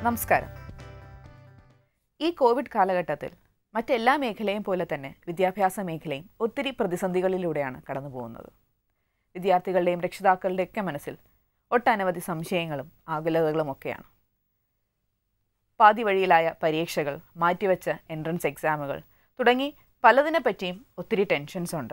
നമസ്കാരം ഈ കോവിഡ് കാലഘട്ടത്തിൽ മറ്റെല്ലാ മേഖലയും പോലെ തന്നെ വിദ്യാഭ്യാസ മേഖലയും ഒത്തിരി പ്രതിസന്ധികളിലൂടെയാണ് കടന്നു പോകുന്നത് വിദ്യാർത്ഥികളുടെയും രക്ഷിതാക്കളുടെയൊക്കെ മനസ്സിൽ ഒട്ടനവധി സംശയങ്ങളും ആകുലതകളും ഒക്കെയാണ് പാതി വഴിയിലായ പരീക്ഷകൾ മാറ്റിവെച്ച എൻട്രൻസ് എക്സാമുകൾ തുടങ്ങി പലതിനെ പറ്റിയും ഒത്തിരി ടെൻഷൻസ് ഉണ്ട്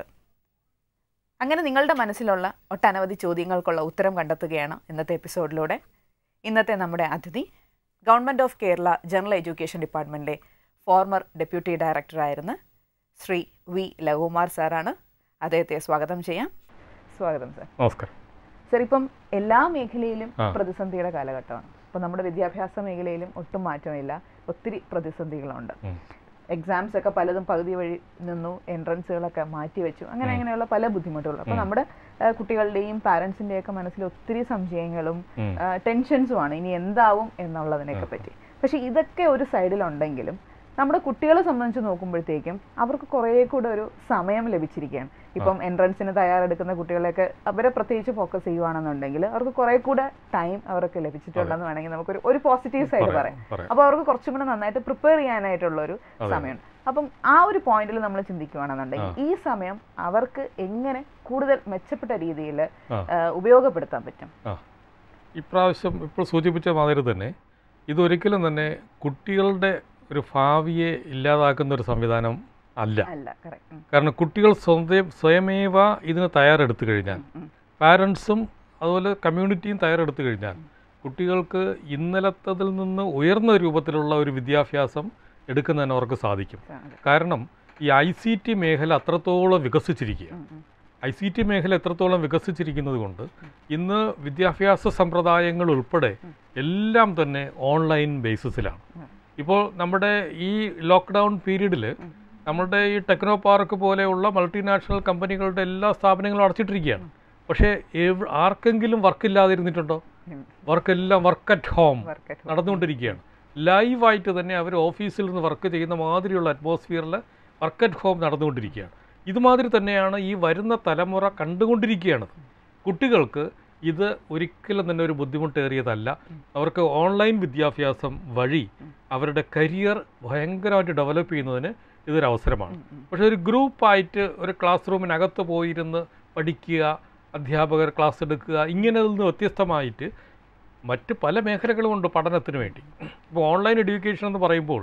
അങ്ങനെ നിങ്ങളുടെ മനസ്സിലുള്ള ഒട്ടനവധി ചോദ്യങ്ങൾക്കുള്ള ഉത്തരം കണ്ടെത്തുകയാണ് ഇന്നത്തെ എപ്പിസോഡിലൂടെ ഇന്നത്തെ നമ്മുടെ അതിഥി government of Kerala general education ഡിപ്പാർട്ട്മെൻറ്റിലെ ഫോർമർ ഡെപ്യൂട്ടി ഡയറക്ടറായിരുന്ന ശ്രീ വി ലഘുകുമാർ സാറാണ് അദ്ദേഹത്തെ സ്വാഗതം ചെയ്യാം സ്വാഗതം സാർ നമസ്കാരം സാർ ഇപ്പം എല്ലാ മേഖലയിലും ആ. പ്രതിസന്ധിയുടെ കാലഘട്ടമാണ് ഇപ്പം നമ്മുടെ വിദ്യാഭ്യാസ മേഖലയിലും ഒട്ടും മാറ്റമില്ല ഒത്തിരി പ്രതിസന്ധികളുണ്ട് ഉം. എക്സാംസ് ഒക്കെ പലതും പകുതി വഴി നിന്നു എൻട്രൻസുകളൊക്കെ മാറ്റി വെച്ചു അങ്ങനെ അങ്ങനെയുള്ള പല ബുദ്ധിമുട്ടുകളും അപ്പോൾ നമ്മുടെ ആ, കുട്ടികളുടെയും പാരൻസിൻ്റെയും ഒക്കെ മനസ്സിൽ ഒത്തിരി സംശയങ്ങളും ഉം. ടെൻഷൻസുമാണ് ഇനി എന്താവും എന്നുള്ളതിനെയൊക്കെ പറ്റി പക്ഷെ ഇതൊക്കെ ഒരു സൈഡിലുണ്ടെങ്കിലും നമ്മുടെ കുട്ടികളെ സംബന്ധിച്ച് നോക്കുമ്പോഴത്തേക്കും അവർക്ക് കുറേ കൂടെ ഒരു സമയം ലഭിച്ചിരിക്കുകയാണ് ഇപ്പം എൻട്രൻസിന് തയ്യാറെടുക്കുന്ന കുട്ടികളെയൊക്കെ അവരെ പ്രത്യേകിച്ച് ഫോക്കസ് ചെയ്യുവാണെന്നുണ്ടെങ്കിൽ അവർക്ക് കുറേ കൂടെ ടൈം അവർക്ക് ലഭിച്ചിട്ടുണ്ടെന്ന് വേണമെങ്കിൽ നമുക്കൊരു ഒരു പോസിറ്റീവ് സൈഡ് പറയാം, പറയാം പറയാം. അപ്പോൾ അവർക്ക് കുറച്ചും കൂടെ നന്നായിട്ട് പ്രിപ്പയർ ചെയ്യാനായിട്ടുള്ള ഒരു അതെ. സമയമുണ്ട് അപ്പം ആ ഒരു പോയിന്റിൽ നമ്മൾ ചിന്തിക്കുകയാണെന്നുണ്ടെങ്കിൽ ഈ സമയം അവർക്ക് എങ്ങനെ കൂടുതൽ മെച്ചപ്പെട്ട രീതിയിൽ ആ. ഉപയോഗപ്പെടുത്താൻ പറ്റും ആ ഇപ്രാവശ്യം ഇപ്പോൾ സൂചിപ്പിച്ച മാതിരി തന്നെ ഇതൊരിക്കലും തന്നെ കുട്ടികളുടെ ഒരു ഭാവിയെ ഇല്ലാതാക്കുന്ന ഒരു സംവിധാനം അല്ല അല്ല കറക്റ്റ് കാരണം കുട്ടികൾ സ്വന്തം സ്വയമേവ ഇതിന് തയ്യാറെടുത്തു കഴിഞ്ഞാൽ പാരൻസും അതുപോലെ കമ്മ്യൂണിറ്റിയും തയ്യാറെടുത്തു കഴിഞ്ഞാൽ കുട്ടികൾക്ക് ഇന്നലത്തതിൽ നിന്ന് ഉയർന്ന രൂപത്തിലുള്ള ഒരു വിദ്യാഭ്യാസം എടുക്കുന്നതിന് അവർക്ക് സാധിക്കും കാരണം ഈ ഐ സി ടി മേഖല അത്രത്തോളം വികസിച്ചിരിക്കുക ഐ സി ടി മേഖല എത്രത്തോളം വികസിച്ചിരിക്കുന്നത് കൊണ്ട് ഇന്ന് വിദ്യാഭ്യാസ സമ്പ്രദായങ്ങൾ ഉൾപ്പെടെ എല്ലാം തന്നെ ഓൺലൈൻ ബേസിസിലാണ് ഇപ്പോൾ നമ്മുടെ ഈ ലോക്ക്ഡൗൺ പീരീഡിൽ നമ്മുടെ ഈ ടെക്നോ പാർക്ക് പോലെയുള്ള മൾട്ടിനാഷണൽ കമ്പനികളുടെ എല്ലാ സ്ഥാപനങ്ങളും അടച്ചിട്ടിരിക്കുകയാണ് പക്ഷേ എവ്- ആർക്കെങ്കിലും വർക്ക് ഇല്ലാതിരുന്നിട്ടുണ്ടോ വർക്കെല്ലാം വർക്ക് അറ്റ് ഹോം നടന്നുകൊണ്ടിരിക്കുകയാണ് ലൈവായിട്ട് തന്നെ അവർ ഓഫീസിൽ നിന്ന് വർക്ക് ചെയ്യുന്ന മാതിരിയുള്ള അറ്റ്മോസ്ഫിയറിൽ വർക്ക് അറ്റ് ഹോം നടന്നുകൊണ്ടിരിക്കുകയാണ് ഇതുമാതിരി തന്നെയാണ് ഈ വരുന്ന തലമുറ കണ്ടുകൊണ്ടിരിക്കുകയാണ് കുട്ടികൾക്ക് ഇത് ഒരിക്കലും തന്നെ ഒരു ബുദ്ധിമുട്ടേറിയതല്ല അവർക്ക് ഓൺലൈൻ വിദ്യാഭ്യാസം വഴി അവരുടെ കരിയർ ഭയങ്കരമായിട്ട് ഡെവലപ്പ് ചെയ്യുന്നതിന് ഇതൊരു അവസരമാണ് പക്ഷേ ഒരു ഗ്രൂപ്പായിട്ട് ഒരു ക്ലാസ് റൂമിനകത്ത് പോയിരുന്ന് പഠിക്കുക അധ്യാപകർ ക്ലാസ് എടുക്കുക ഇങ്ങനെ നിന്ന് വ്യത്യസ്തമായിട്ട് മറ്റ് പല മേഖലകളുമുണ്ട് പഠനത്തിന് വേണ്ടി ഇപ്പോൾ ഓൺലൈൻ എഡ്യൂക്കേഷൻ എന്ന് പറയുമ്പോൾ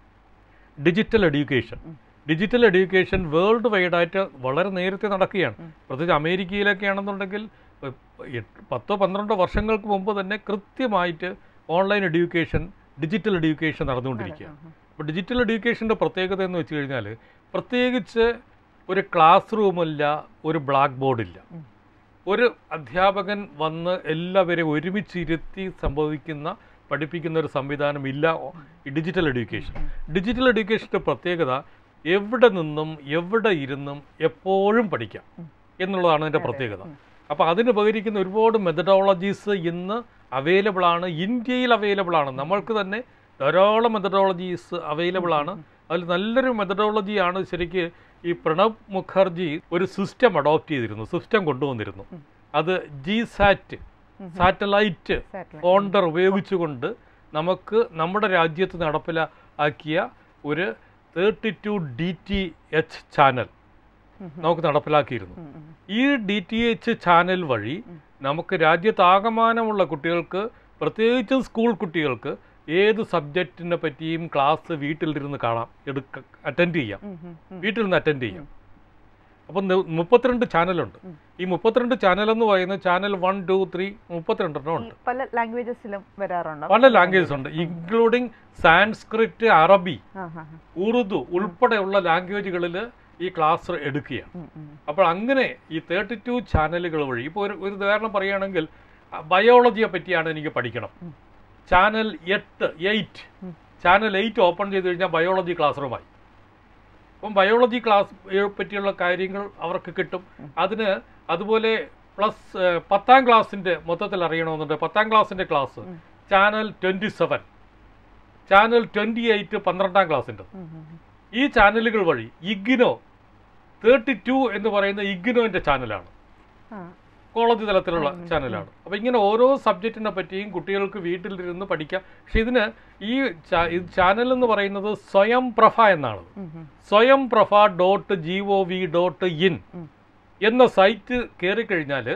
digital education digital education world വൈഡായിട്ട് വളരെ നേരത്തെ നടക്കുകയാണ് പ്രത്യേകിച്ച് അമേരിക്കയിലൊക്കെ ആണെന്നുണ്ടെങ്കിൽ ഇപ്പം എട്ട് പത്തോ പന്ത്രണ്ടോ വർഷങ്ങൾക്ക് മുമ്പ് തന്നെ കൃത്യമായിട്ട് ഓൺലൈൻ എഡ്യൂക്കേഷൻ ഡിജിറ്റൽ എഡ്യൂക്കേഷൻ നടന്നുകൊണ്ടിരിക്കുകയാണ് അപ്പോൾ ഡിജിറ്റൽ എഡ്യൂക്കേഷൻ്റെ പ്രത്യേകത എന്ന് വെച്ച് കഴിഞ്ഞാൽ പ്രത്യേകിച്ച് ഒരു ക്ലാസ് റൂമില്ല ഒരു ബ്ലാക്ക് ബോർഡില്ല ഒരു അധ്യാപകൻ വന്ന് എല്ലാവരെയും ഒരുമിച്ചിരുത്തി സംഭവിക്കുന്ന പഠിപ്പിക്കുന്ന ഒരു സംവിധാനം ഇല്ല ഈ ഡിജിറ്റൽ എഡ്യൂക്കേഷൻ ഡിജിറ്റൽ എഡ്യൂക്കേഷൻ്റെ പ്രത്യേകത എവിടെ നിന്നും എവിടെ ഇരുന്നും എപ്പോഴും പഠിക്കാം എന്നുള്ളതാണ് അതിൻ്റെ പ്രത്യേകത അപ്പോൾ അതിന് ഉപകരിക്കുന്ന ഒരുപാട് മെത്തഡോളജീസ് ഇന്ന് അവൈലബിൾ ആണ് ഇന്ത്യയിൽ അവൈലബിൾ ആണ് നമ്മൾക്ക് തന്നെ ധാരാളം മെത്തഡോളജീസ് അവൈലബിൾ ആണ് അതിൽ നല്ലൊരു മെത്തഡോളജിയാണ് ശരിക്ക് ഈ പ്രണബ് മുഖർജി ഒരു സിസ്റ്റം അഡോപ്റ്റ് ചെയ്തിരുന്നു സിസ്റ്റം കൊണ്ടുവന്നിരുന്നു അത് ജി സാറ്റ് സാറ്റലൈറ്റ് ഫോണ്ടർ ഉപയോഗിച്ചുകൊണ്ട് നമുക്ക് നമ്മുടെ രാജ്യത്ത് നടപ്പിലാക്കിയ ഒരു thirty two D T H channel നമുക്ക് നടപ്പിലാക്കിയിരുന്നു ഈ ഡി ടി എച്ച് ചാനൽ വഴി നമുക്ക് രാജ്യത്താകമാനമുള്ള കുട്ടികൾക്ക് പ്രത്യേകിച്ചും സ്കൂൾ കുട്ടികൾക്ക് ഏത് സബ്ജക്റ്റിനെ പറ്റിയും ക്ലാസ് വീട്ടിലിരുന്ന് കാണാം എടുക്ക അറ്റൻഡ് ചെയ്യാം വീട്ടിൽ നിന്ന് അറ്റൻഡ് ചെയ്യാം അപ്പം ന- മുപ്പത്തിരണ്ട് ചാനലുണ്ട് ഈ മുപ്പത്തിരണ്ട് ചാനൽ എന്ന് പറയുന്നത് ചാനൽ വൺ ടു ത്രീ മുപ്പത്തിരണ്ടെണ്ണം ഉണ്ട് പല ലാംഗ്വേജസിലും വരാറുണ്ട് പല ലാംഗ്വേജസ് ഉണ്ട് ഇൻക്ലൂഡിങ് സാൻസ്ക്രിറ്റ് അറബി ആ, ആ, ആ. ഉറുദു ഉൾപ്പെടെയുള്ള ലാംഗ്വേജുകളിൽ ഈ ക്ലാസ് എടുക്കുകയാണ് ഉം, ഉം. അപ്പോൾ അങ്ങനെ ഈ തേർട്ടി ടു ചാനലുകൾ വഴി ഇപ്പോൾ ഒരു ഒരു ഉദാഹരണം പറയുകയാണെങ്കിൽ ബയോളജിയെ പറ്റിയാണ് എനിക്ക് പഠിക്കണം ചാനൽ എട്ട് എയ്റ്റ് ചാനൽ എയ്റ്റ് ഓപ്പൺ ചെയ്ത് കഴിഞ്ഞാൽ ബയോളജി ക്ലാസ് റൂമായി അപ്പം ബയോളജി ക്ലാസ് പറ്റിയുള്ള കാര്യങ്ങൾ അവർക്ക് കിട്ടും അതിന് അതുപോലെ പ്ലസ് പത്താം ക്ലാസ്സിൻ്റെ മൊത്തത്തിൽ അറിയണമെന്നുണ്ട് പത്താം ക്ലാസ്സിൻ്റെ class channel twenty seven channel twenty eight പന്ത്രണ്ടാം ക്ലാസ്സിൻ്റെ ഉം, ഉം, ഉം. ഈ ചാനലുകൾ വഴി ഇഗ്നോ തേർട്ടി ടു എന്ന് പറയുന്ന ഇഗ്നോന്റെ ചാനലാണ് ആ. കോളേജ് തലത്തിലുള്ള ചാനലാണ് അപ്പോൾ ഇങ്ങനെ ഓരോ സബ്ജക്റ്റിനെ പറ്റിയും കുട്ടികൾക്ക് വീട്ടിലിരുന്ന് പഠിക്കാം പക്ഷെ ഇതിന് ഈ ചാ- ഈ ചാനൽ എന്ന് പറയുന്നത് സ്വയം പ്രഭ എന്നാണ് ഉം, ഉം. Swayam Prabha dot G O V dot in ഉം. എന്ന സൈറ്റ് കയറി കഴിഞ്ഞാൽ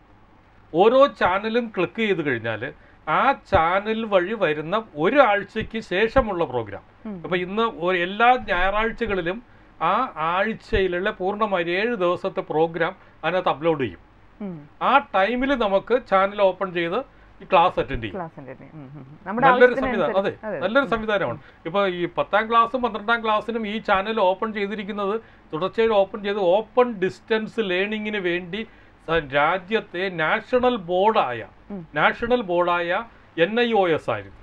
ഓരോ ചാനലും ക്ലിക്ക് ചെയ്ത് കഴിഞ്ഞാൽ ആ ചാനൽ വഴി വരുന്ന ഒരാഴ്ചയ്ക്ക് ശേഷമുള്ള പ്രോഗ്രാം ഉം. അപ്പോൾ ഇന്ന് ഒ- എല്ലാ ഞായറാഴ്ചകളിലും ആ ആഴ്ചയിലുള്ള പൂർണ്ണമായി ഏഴ് ദിവസത്തെ പ്രോഗ്രാം അതിനകത്ത് അപ്ലോഡ് ചെയ്യും ഉം. ആ ടൈമിൽ നമുക്ക് ചാനൽ ഓപ്പൺ ചെയ്ത് ഈ ക്ലാസ് അറ്റൻഡ് ചെയ്യും ക്ലാസ്സിന്റെ തന്നെ. ഉം, ഉം, ഉം. നമ്മുടെ നല്ലൊരു സംവിധാനം അതെ ആവശ്യത്തിനനുസരിച്ച് അതെ നല്ലൊരു സംവിധാനമാണ് ഇപ്പോൾ ഈ പത്താം ക്ലാസ്സും പന്ത്രണ്ടാം ക്ലാസ്സിനും ഈ ചാനൽ ഓപ്പൺ ചെയ്തിരിക്കുന്നത് തുടർച്ചയായി ഓപ്പൺ ചെയ്ത് ഓപ്പൺ ഡിസ്റ്റൻസ് ലേണിങ്ങിന് വേണ്ടി സ- രാജ്യത്തെ നാഷണൽ ബോർഡായ ഉം. നാഷണൽ ബോർഡായ എൻ ഐ ഒ എസ് ആയിരുന്നു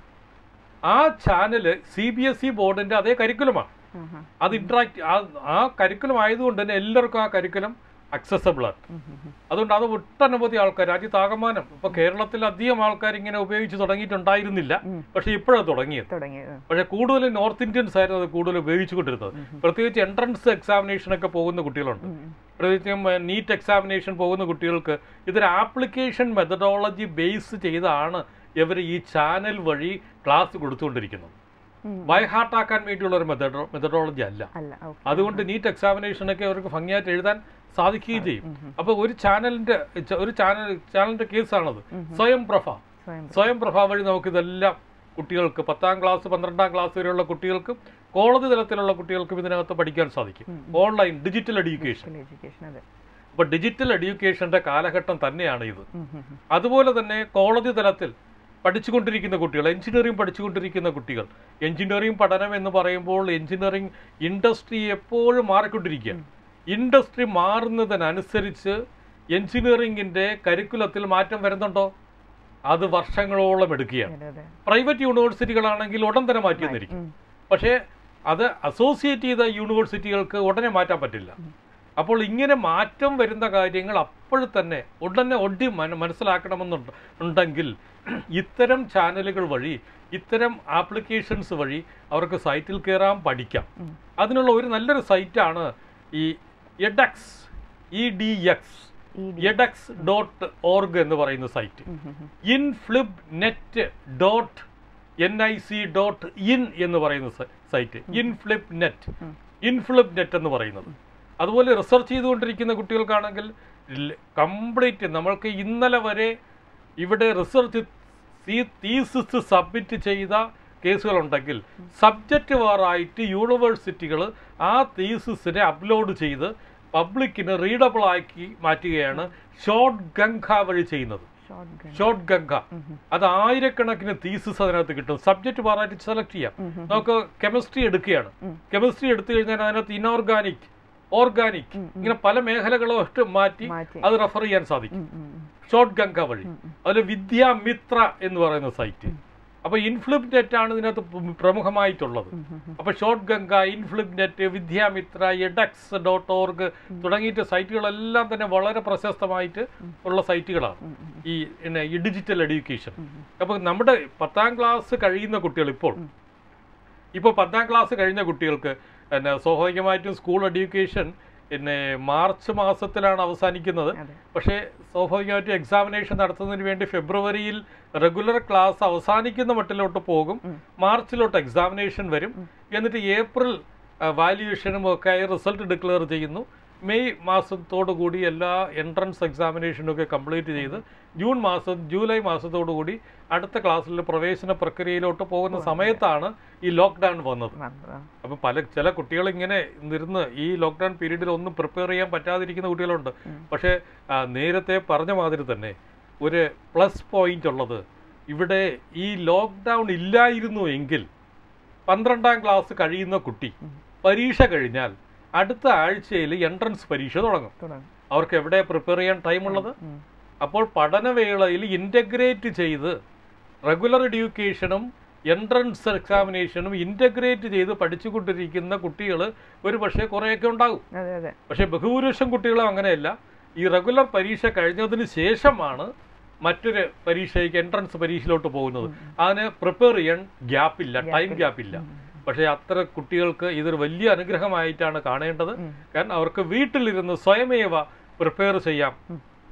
ആ channel C B S E ബോർഡിന്റെ അതേ കരിക്കുലമാണ് ഉം, ഉം. അത് ഇന്ററാക്ട് ആ കരിക്കുലം ആയതുകൊണ്ട് തന്നെ എല്ലാവർക്കും ആ കരിക്കുലം അക്സസബിൾ ആണ് ഉം, ഉം, ഉം. അതുകൊണ്ട് അത് ഒട്ടനവധി ആൾക്കാർ രാജ്യത്താകമാനം ഇപ്പൊ കേരളത്തിൽ അധികം ആൾക്കാർ ഇങ്ങനെ ഉപയോഗിച്ച് തുടങ്ങിയിട്ടുണ്ടായിരുന്നില്ല ഉം. പക്ഷെ ഇപ്പോഴാണ് തുടങ്ങിയത് തുടങ്ങി ഉം. പക്ഷെ കൂടുതൽ നോർത്ത് ഇന്ത്യൻസ് ആയിരുന്നു അത് കൂടുതൽ ഉപയോഗിച്ചുകൊണ്ടിരുന്നത് പ്രത്യേകിച്ച് എൻട്രൻസ് എക്സാമിനേഷൻ ഒക്കെ പോകുന്ന കുട്ടികളുണ്ട് ഉം, ഉം. പ്രത്യേകിച്ചും നീറ്റ് എക്സാമിനേഷൻ പോകുന്ന കുട്ടികൾക്ക് ഇതൊരു ആപ്ലിക്കേഷൻ മെത്തഡോളജി ബേസ് ചെയ്താണ് ഇവർ ഈ ചാനൽ വഴി ക്ലാസ് കൊടുത്തുകൊണ്ടിരിക്കുന്നത് ഉം. ബൈ ഹാർട്ടാക്കാൻ വേണ്ടിയുള്ള ഒരു മെത്തഡോ മെത്തഡോളജി അല്ല അല്ല ഓക്കെ അതുകൊണ്ട് നീറ്റ് എക്സാമിനേഷനൊക്കെ അവർക്ക് ഭംഗിയായിട്ട് എഴുതാൻ സാധിക്കുകയും ചെയ്യും അപ്പോൾ ഒരു ചാനലിന്റെ ഒരു ചാനൽ ചാനലിന്റെ കേസാണത് സ്വയം പ്രഭ സ്വയം സ്വയം പ്രഭ വഴി നമുക്ക് ഇതെല്ലാം കുട്ടികൾക്ക് പത്താം ക്ലാസ് പന്ത്രണ്ടാം ക്ലാസ് വരെയുള്ള കുട്ടികൾക്കും കോളേജ് തലത്തിലുള്ള കുട്ടികൾക്കും ഇതിനകത്ത് പഠിക്കാൻ സാധിക്കും ഓൺലൈൻ ഡിജിറ്റൽ എഡ്യൂക്കേഷൻ എഡ്യൂക്കേഷൻ അതെ അപ്പോൾ ഡിജിറ്റൽ എഡ്യൂക്കേഷന്റെ കാലഘട്ടം തന്നെയാണ് ഇത് ഉം, ഉം, ഉം. അതുപോലെ തന്നെ കോളേജ് തലത്തിൽ പഠിച്ചുകൊണ്ടിരിക്കുന്ന കുട്ടികൾ എഞ്ചിനീയറിംഗ് പഠിച്ചുകൊണ്ടിരിക്കുന്ന കുട്ടികൾ എഞ്ചിനീയറിംഗ് പഠനം എന്ന് പറയുമ്പോൾ എഞ്ചിനീയറിംഗ് ഇൻഡസ്ട്രി എപ്പോഴും മാറിക്കൊണ്ടിരിക്കുകയാണ് ഇൻഡസ്ട്രി മാറുന്നതിനനുസരിച്ച് എഞ്ചിനീയറിംഗിന്റെ കരിക്കുലത്തിൽ മാറ്റം വരുന്നുണ്ടോ അത് വർഷങ്ങളോളം എടുക്കുകയാണ് അതെ അതെ പ്രൈവറ്റ് യൂണിവേഴ്സിറ്റികളാണെങ്കിൽ ഉടൻ തന്നെ മാറ്റിയെന്നിരിക്കും ഉം. പക്ഷേ അത് അസോസിയേറ്റ് ചെയ്ത യൂണിവേഴ്സിറ്റികൾക്ക് ഉടനെ മാറ്റാൻ പറ്റില്ല അപ്പോൾ ഇങ്ങനെ മാറ്റം വരുന്ന കാര്യങ്ങൾ അപ്പോൾ തന്നെ ഉടനെ ഒടി മന മനസ്സിലാക്കണമെന്നുണ്ട് ഉണ്ടെങ്കിൽ ഇത്തരം ചാനലുകൾ വഴി ഇത്തരം ആപ്ലിക്കേഷൻസ് വഴി അവർക്ക് സൈറ്റിൽ കയറാൻ പഠിക്കാം ഉം. അതിനുള്ള ഒരു നല്ലൊരു സൈറ്റാണ് ഈ എഡക്സ് ഇ ഡി എക്സ് ഈ എഡക്സ് ഡോട്ട് ഓർഗ് എന്ന് പറയുന്ന സൈറ്റ് ഉം, ഉം, ഉം. Inflibnet dot N I C dot in എന്ന് പറയുന്ന സ- സൈറ്റ് ഇൻഫ്ലിബ് നെറ്റ് ഉം. ഇൻഫ്ലിബ് നെറ്റ് എന്ന് പറയുന്നത് അതുപോലെ റിസർച്ച് ചെയ്തുകൊണ്ടിരിക്കുന്ന കുട്ടികൾക്കാണെങ്കിൽ കംപ്ലീറ്റ് നമ്മൾക്ക് ഇന്നലെ വരെ ഇവിടെ റിസർച്ച് തീസിസ് സബ്മിറ്റ് ചെയ്ത കേസുകളുണ്ടെങ്കിൽ സബ്ജക്റ്റ് വാറായിട്ട് യൂണിവേഴ്സിറ്റികൾ ആ തീസിസിനെ അപ്ലോഡ് ചെയ്ത് പബ്ലിക്കിന് റീഡബിൾ ആക്കി മാറ്റുകയാണ് ഷോർട്ട് ഗംഗ വഴി ചെയ്യുന്നത് ഷോർട്ട് ഗൺ ഷോർട്ട് ഗംഗ അത് ആയിരക്കണക്കിന് തീസിസ് അതിനകത്ത് കിട്ടും സബ്ജക്റ്റ് മാറായിട്ട് സെലക്ട് ചെയ്യാം നമുക്ക് കെമിസ്ട്രി എടുക്കുകയാണ് ഉം. കെമിസ്ട്രി എടുത്തു കഴിഞ്ഞാൽ അതിനകത്ത് ഇനോർഗാനിക് ഓർഗാനിക് ഇങ്ങനെ പല മേഖലകളായിട്ട് മാറ്റി മാറ്റി അത് റെഫർ ചെയ്യാൻ സാധിക്കും ഉം, ഉം, ഉം. ഷോർട്ട് ഗംഗ വഴി അതിൽ വിദ്യാമിത്ര എന്ന് പറയുന്ന സൈറ്റ് അപ്പൊ ഇൻഫ്ലിപ് നെറ്റ് ആണ് ഇതിനകത്ത് പ്ര- പ്രമുഖമായിട്ടുള്ളത് ഉം, ഉം, ഉം. അപ്പൊ Shodhganga inflibnet Vidyamitra edX dot org തുടങ്ങിയിട്ട് സൈറ്റുകളെല്ലാം തന്നെ വളരെ പ്രശസ്തമായിട്ട് ഉള്ള സൈറ്റുകളാണ് ഉം, ഉം. ഈ പിന്നെ ഈ ഡിജിറ്റൽ എഡ്യൂക്കേഷൻ അപ്പോൾ നമ്മുടെ പത്താം ക്ലാസ് കഴിയുന്ന കുട്ടികൾ ഇപ്പോൾ ഇപ്പോൾ പത്താം ക്ലാസ് കഴിഞ്ഞ കുട്ടികൾക്ക് പിന്നെ സ്വാഭാവികമായിട്ടും സ്കൂൾ എഡ്യൂക്കേഷൻ പിന്നെ മാർച്ച് മാസത്തിലാണ് അവസാനിക്കുന്നത് അതെ പക്ഷേ സ്വാഭാവികമായിട്ടും എക്സാമിനേഷൻ നടത്തുന്നതിന് വേണ്ടി ഫെബ്രുവരിയിൽ റെഗുലർ ക്ലാസ് അവസാനിക്കുന്ന മട്ടിലോട്ട് പോകും ഉം. മാർച്ചിലോട്ട് എക്സാമിനേഷൻ വരും എന്നിട്ട് ഏപ്രിൽ വാല്യുവേഷനും ഒക്കെ ആയി റിസൾട്ട് ഡിക്ലെയർ ചെയ്യുന്നു മെയ് മാസത്തോടു കൂടി എല്ലാ എൻട്രൻസ് എക്സാമിനേഷനും ഒക്കെ കംപ്ലീറ്റ് ചെയ്ത് ജൂൺ മാസം ജൂലൈ മാസത്തോടു കൂടി അടുത്ത ക്ലാസ്സിൽ പ്രവേശന പ്രക്രിയയിലോട്ട് പോകുന്ന സമയത്താണ് ഈ ലോക്ക്ഡൗൺ വന്നത് വന്നതാ. അപ്പോൾ പല ചില കുട്ടികൾ ഇങ്ങനെ ഇരുന്ന് ഈ ലോക്ക്ഡൗൺ പീരീഡിൽ ഒന്നും പ്രിപ്പയർ ചെയ്യാൻ പറ്റാതിരിക്കുന്ന കുട്ടികളുണ്ട് പക്ഷേ ആ, നേരത്തെ പറഞ്ഞ മാതിരി തന്നെ ഒരു പ്ലസ് പോയിന്റ് ഉള്ളത് ഇവിടെ ഈ ലോക്ക്ഡൗൺ ഇല്ലായിരുന്നു എങ്കിൽ പന്ത്രണ്ടാം ക്ലാസ് കഴിയുന്ന കുട്ടി പരീക്ഷ കഴിഞ്ഞാൽ അടുത്ത ആഴ്ചയിൽ എൻട്രൻസ് പരീക്ഷ തുടങ്ങും തുടങ്ങും അവർക്ക് എവിടെ പ്രിപ്പയർ ചെയ്യാൻ ടൈമുള്ളത് ഉം. അപ്പോൾ പഠനവേളയിൽ ഇൻ്റഗ്രേറ്റ് ചെയ്ത് റെഗുലർ എഡ്യൂക്കേഷനും എൻട്രൻസ് എക്സാമിനേഷനും ഇൻ്റഗ്രേറ്റ് ചെയ്ത് പഠിച്ചുകൊണ്ടിരിക്കുന്ന കുട്ടികൾ ഒരു പക്ഷേ കുറേയൊക്കെ ഉണ്ടാകും അതെ അതെ പക്ഷേ ബഹുഭൂരിപക്ഷം കുട്ടികളും അങ്ങനെയല്ല ഈ റെഗുലർ പരീക്ഷ കഴിഞ്ഞതിന് ശേഷമാണ് മറ്റൊരു പരീക്ഷയ്ക്ക് എൻട്രൻസ് പരീക്ഷയിലോട്ട് പോകുന്നത് അതിന് പ്രിപ്പയർ ചെയ്യാൻ ഗ്യാപ്പില്ല ടൈം ഗ്യാപ്പില്ല പക്ഷേ അത്ര കുട്ടികൾക്ക് ഇതൊരു വലിയ അനുഗ്രഹമായിട്ടാണ് കാണേണ്ടത് ഉം. കാരണം അവർക്ക് വീട്ടിലിരുന്ന് സ്വയമേവ പ്രിപ്പയർ ചെയ്യാം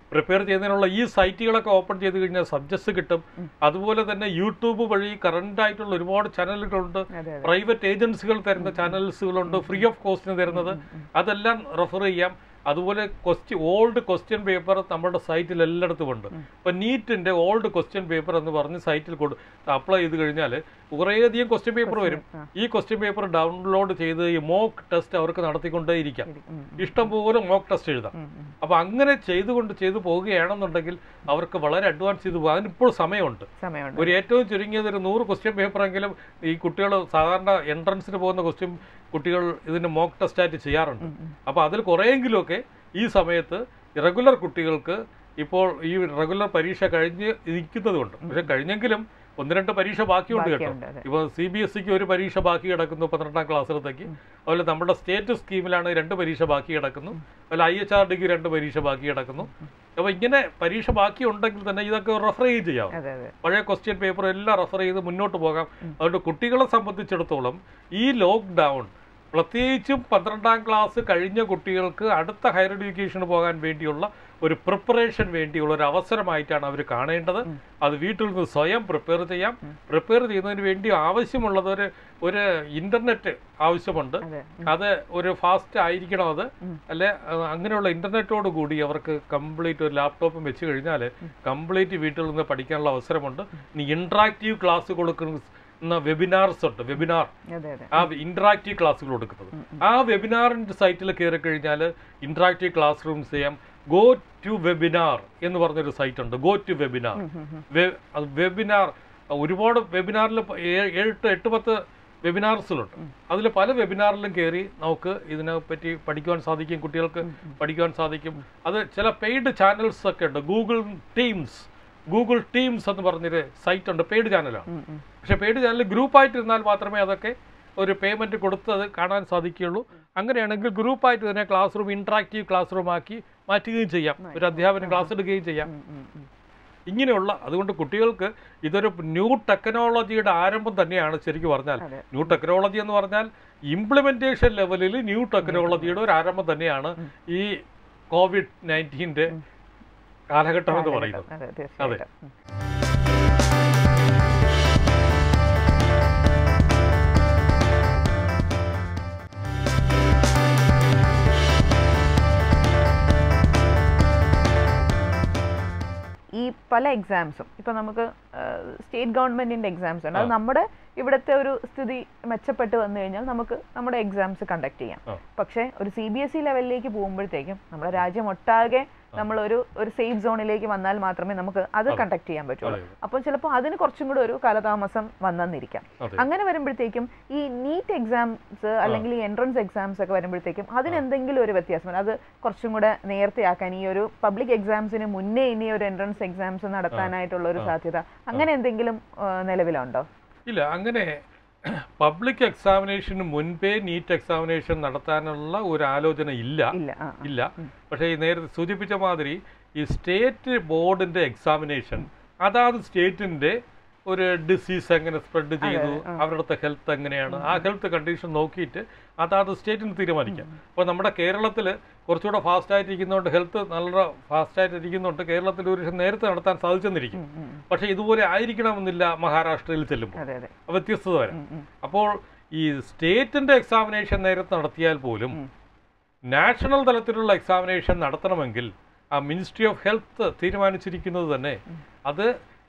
പ്രിപ്പയർ ചെയ്യുന്നതിനുള്ള ഈ സൈറ്റുകളൊക്കെ ഓപ്പൺ ചെയ്ത് കഴിഞ്ഞാൽ സബ്ജക്ട്സ് കിട്ടും അതുപോലെ തന്നെ യൂട്യൂബ് വഴി കറണ്ട് ആയിട്ടുള്ള ഒരുപാട് ചാനലുകളുണ്ട് അതെ അതെ പ്രൈവറ്റ് ഏജൻസികൾ തരുന്ന ചാനൽസുകളുണ്ട് ഫ്രീ ഓഫ് കോസ്റ്റിന് തരുന്നത് അതെല്ലാം റെഫർ ചെയ്യാം അതുപോലെ ക്വസ്റ്റ്യൻ ഓൾഡ് ക്വസ്റ്റ്യൻ പേപ്പർ നമ്മുടെ സൈറ്റിൽ എല്ലായിടത്തും ഉണ്ട് ഇപ്പൊ നീറ്റിന്റെ ഓൾഡ് ക്വസ്റ്റ്യൻ പേപ്പർ എന്ന് പറഞ്ഞ് സൈറ്റിൽ കൊടു അപ്ലൈ ചെയ്ത് കഴിഞ്ഞാൽ കുറേയധികം ക്വസ്റ്റ്യൻ പേപ്പർ വരും ആ. ഈ ക്വസ്റ്റ്യൻ പേപ്പർ ഡൗൺലോഡ് ചെയ്ത് ഈ മോക്ക് ടെസ്റ്റ് അവർക്ക് നടത്തിക്കൊണ്ടേയിരിക്കാം ശരി. ഉം, ഇഷ്ടംപോലെ മോക്ക് ടെസ്റ്റ് എഴുതാം ഉം, ഉം. അപ്പൊ അങ്ങനെ ചെയ്തുകൊണ്ട് ചെയ്തു പോവുകയാണെന്നുണ്ടെങ്കിൽ അവർക്ക് വളരെ അഡ്വാൻസ് ചെയ്ത് പോകാൻ ഇപ്പോൾ സമയമുണ്ട് സമയമുണ്ട് ഒരു ഏറ്റവും ചുരുങ്ങിയത് ഒരു നൂറ് ക്വസ്റ്റ്യൻ പേപ്പറെങ്കിലും ഈ കുട്ടികൾ സാധാരണ എൻട്രൻസിന് പോകുന്ന ക്വസ്റ്റ്യൻ കുട്ടികൾ ഇതിന് മോക്ക് ടെസ്റ്റ് ആയിട്ട് ചെയ്യാറുണ്ട് അപ്പോൾ അതിൽ കുറേയെങ്കിലുമൊക്കെ ഈ സമയത്ത് റെഗുലർ കുട്ടികൾക്ക് ഇപ്പോൾ ഈ റെഗുലർ പരീക്ഷ കഴിഞ്ഞ് ഇരിക്കുന്നതുകൊണ്ട് പക്ഷെ കഴിഞ്ഞെങ്കിലും ഒന്ന് രണ്ട് പരീക്ഷ ബാക്കിയുണ്ട് കേട്ടോ ബാക്കിയുണ്ട്, അതെ. ഇപ്പോൾ സി ബി എസ് സിക്ക് ഒരു പരീക്ഷ ബാക്കി കിടക്കുന്നു പന്ത്രണ്ടാം ക്ലാസ്സിലത്തേക്ക് അതുപോലെ നമ്മുടെ സ്റ്റേറ്റ് സ്കീമിലാണ് രണ്ട് പരീക്ഷ ബാക്കി കിടക്കുന്നു അതുപോലെ ഐ എച്ച് ആർ ഡിക്ക് രണ്ട് പരീക്ഷ ബാക്കി കിടക്കുന്നു അപ്പോൾ ഇങ്ങനെ പരീക്ഷ ബാക്കി ഉണ്ടെങ്കിൽ തന്നെ ഇതൊക്കെ റെഫർ ചെയ്ത് ചെയ്യാം അതെ അതെ പഴയ ക്വസ്റ്റ്യൻ പേപ്പർ എല്ലാം റെഫർ ചെയ്ത് മുന്നോട്ട് പോകാം അതുകൊണ്ട് കുട്ടികളെ സംബന്ധിച്ചിടത്തോളം ഈ ലോക്ക്ഡൗൺ പ്രത്യേകിച്ചും പന്ത്രണ്ടാം ക്ലാസ് കഴിഞ്ഞ കുട്ടികൾക്ക് അടുത്ത ഹയർ എഡ്യൂക്കേഷന് പോകാൻ വേണ്ടിയുള്ള ഒരു പ്രിപ്പറേഷൻ വേണ്ടിയുള്ള ഒരു അവസരമായിട്ടാണ് അവർ കാണേണ്ടത് അത് വീട്ടിൽ നിന്ന് സ്വയം പ്രിപ്പയർ ചെയ്യാം പ്രിപ്പയർ ചെയ്യുന്നതിന് വേണ്ടി ആവശ്യമുള്ളത് ഒരു ഒരു ഇന്റർനെറ്റ് ആവശ്യമുണ്ട് അതെ അത് ഒരു ഫാസ്റ്റ് ആയിരിക്കണം അത് അല്ലെ അഹ് അങ്ങനെയുള്ള ഇന്റർനെറ്റോട് കൂടി അവർക്ക് കംപ്ലീറ്റ് ഒരു ലാപ്ടോപ്പും വെച്ച് കഴിഞ്ഞാൽ കംപ്ലീറ്റ് വീട്ടിൽ നിന്ന് പഠിക്കാനുള്ള അവസരമുണ്ട് ഇനി ഇന്ററാക്റ്റീവ് ക്ലാസ് കൊടുക്കുന്ന വെബിനാർസ് ഉണ്ട് വെബിനാർ അതെ അതെ ആ ഇന്ററാക്റ്റീവ് ക്ലാസ്സുകൾ കൊടുക്കുന്നത് ആ വെബിനാറിന്റെ സൈറ്റിൽ കയറി കഴിഞ്ഞാൽ ഇന്ററാക്റ്റീവ് ക്ലാസ് റൂംസ് ചെയ്യാം ഗോ ടു വെബിനാർ എന്ന് പറഞ്ഞൊരു സൈറ്റ് ഉണ്ട് ഗോ ടു വെബിനാർ വെബിനാർ ഒരുപാട് വെബിനാറിൽ ഏഴ് എട്ട് പത്ത് വെബിനാർസിലുണ്ട് അതിൽ പല വെബിനാറിലും കയറി നമുക്ക് ഇതിനെ പറ്റി പഠിക്കുവാൻ സാധിക്കും കുട്ടികൾക്ക് പഠിക്കുവാൻ സാധിക്കും അത് ചില പെയ്ഡ് ചാനൽസ് ഒക്കെ ഉണ്ട് ഗൂഗിൾ ടീംസ് ഗൂഗിൾ ടീംസ് എന്ന് പറഞ്ഞൊരു സൈറ്റ് ഉണ്ട് പെയ്ഡ് ചാനലാണ് ഉം, ഉം. പക്ഷെ പെയ്ഡ് ചാനൽ ഗ്രൂപ്പായിട്ടിരുന്നാൽ മാത്രമേ അതൊക്കെ ഒരു പേയ്മെന്റ് കൊടുത്ത് അത് കാണാൻ സാധിക്കുകയുള്ളൂ അങ്ങനെയാണെങ്കിൽ ഗ്രൂപ്പായിട്ട് തന്നെ class room interactive class room ആക്കി മാറ്റുകയും ചെയ്യാം ഒരു അധ്യാപനം ക്ലാസ് എടുക്കുകയും ചെയ്യാം ഉം, ഉം, ഉം. ഇങ്ങനെയുള്ള അതുകൊണ്ട് കുട്ടികൾക്ക് ഇതൊരു ന്യൂ ടെക്നോളജിയുടെ ആരംഭം തന്നെയാണ് ശരിക്കും പറഞ്ഞാൽ അതെ. ന്യൂ ടെക്നോളജി എന്ന് പറഞ്ഞാൽ ഇംപ്ലിമെന്റേഷൻ ലെവലിൽ ന്യൂ ടെക്നോളജിയുടെ ഒരു ആരംഭം തന്നെയാണ് ഈ കോവിഡ് നയൻറ്റീൻ്റെ കാലഘട്ടം എന്ന് പറയുന്നത് അതെ തീർച്ചയായിട്ടും ഉം. ഈ പല എക്സാംസും ഇപ്പൊ നമുക്ക് സ്റ്റേറ്റ് ഗവൺമെന്റിന്റെ എക്സാംസ് ഉണ്ട് അത് ആ. നമ്മുടെ ഇവിടുത്തെ ഒരു സ്ഥിതി മെച്ചപ്പെട്ട് വന്നു കഴിഞ്ഞാൽ നമുക്ക് നമ്മുടെ എക്സാംസ് കണ്ടക്ട് ചെയ്യാം ആ. പക്ഷേ ഒരു സി ബി എസ് ഇ ലെവലിലേക്ക് പോകുമ്പോഴത്തേക്കും നമ്മുടെ രാജ്യം ഒട്ടാകെ നമ്മൾ ഒരു ഒരു സേഫ് സോണിലേക്ക് വന്നാൽ മാത്രമേ നമുക്ക് അത് അതെ. കണ്ടക്ട് ചെയ്യാൻ പറ്റുള്ളൂ അതെ, അതെ. അപ്പോൾ ചിലപ്പോൾ അതിന് കുറച്ചും കൂടെ ഒരു കാലതാമസം വന്നെന്നിരിക്കാം അതെ. അങ്ങനെ വരുമ്പോഴത്തേക്കും ഈ നീറ്റ് എക്സാംസ് അല്ലെങ്കിൽ ഈ എൻട്രൻസ് എക്സാംസ് ഒക്കെ വരുമ്പോഴത്തേക്കും അതിന് എന്തെങ്കിലും ഒരു വ്യത്യാസം വരും. അത് കുറച്ചും കൂടെ നേരത്തെയാക്കാൻ ഈ ഒരു പബ്ലിക് എക്സാംസിന് മുന്നേ ഇനി ഒരു എൻട്രൻസ് എക്സാംസ് നടത്താനായിട്ടുള്ള ഒരു സാധ്യത അങ്ങനെ എന്തെങ്കിലും ആ, നിലവിലുണ്ടോ ഇല്ല അങ്ങനെ പബ്ലിക് എക്സാമിനേഷന് മുൻപേ നീറ്റ് എക്സാമിനേഷൻ നടത്താനുള്ള ഒരു ആലോചന ഇല്ല ഇല്ല ആ ആ. ഇല്ല പക്ഷേ ഈ നേരത്തെ സൂചിപ്പിച്ച മാതിരി ഈ സ്റ്റേറ്റ് ബോർഡിന്റെ എക്സാമിനേഷൻ അതാത് സ്റ്റേറ്റിന്റെ ഒരു ഡിസീസ് എങ്ങനെ സ്പ്രെഡ് ചെയ്തു അവരുടെ ഹെൽത്ത് എങ്ങനെയാണ് ആ ഹെൽത്ത് കണ്ടീഷൻ നോക്കിയിട്ട് അതാത് സ്റ്റേറ്റിന് തീരുമാനിക്കാം അപ്പോൾ നമ്മുടെ കേരളത്തിൽ കുറച്ചുകൂടെ ഫാസ്റ്റ് ആയിട്ട് ഇരിക്കുന്നതുകൊണ്ട് ഹെൽത്ത് നല്ല ഫാസ്റ്റ് ആയിട്ട് ഇരിക്കുന്നുണ്ട് കേരളത്തിൽ ഒരു പക്ഷേ നേരത്തെ നടത്താൻ സാധിച്ചെന്നിരിക്കും ഉം, ഉം. പക്ഷേ ഇതുപോലെ ആയിരിക്കണമെന്നില്ല മഹാരാഷ്ട്രയിൽ ചെല്ലുമ്പോൾ അതെ അതെ വ്യത്യസ്തത വരാം ഉം, ഉം. അപ്പോൾ ഈ സ്റ്റേറ്റിന്റെ എക്സാമിനേഷൻ നേരത്തെ നടത്തിയാൽ പോലും ഉം. നാഷണൽ തലത്തിലുള്ള എക്സാമിനേഷൻ നടത്തണമെങ്കിൽ ആ മിനിസ്ട്രി ഓഫ് ഹെൽത്ത് തീരുമാനിച്ചിരിക്കുന്നത് തന്നെ അത്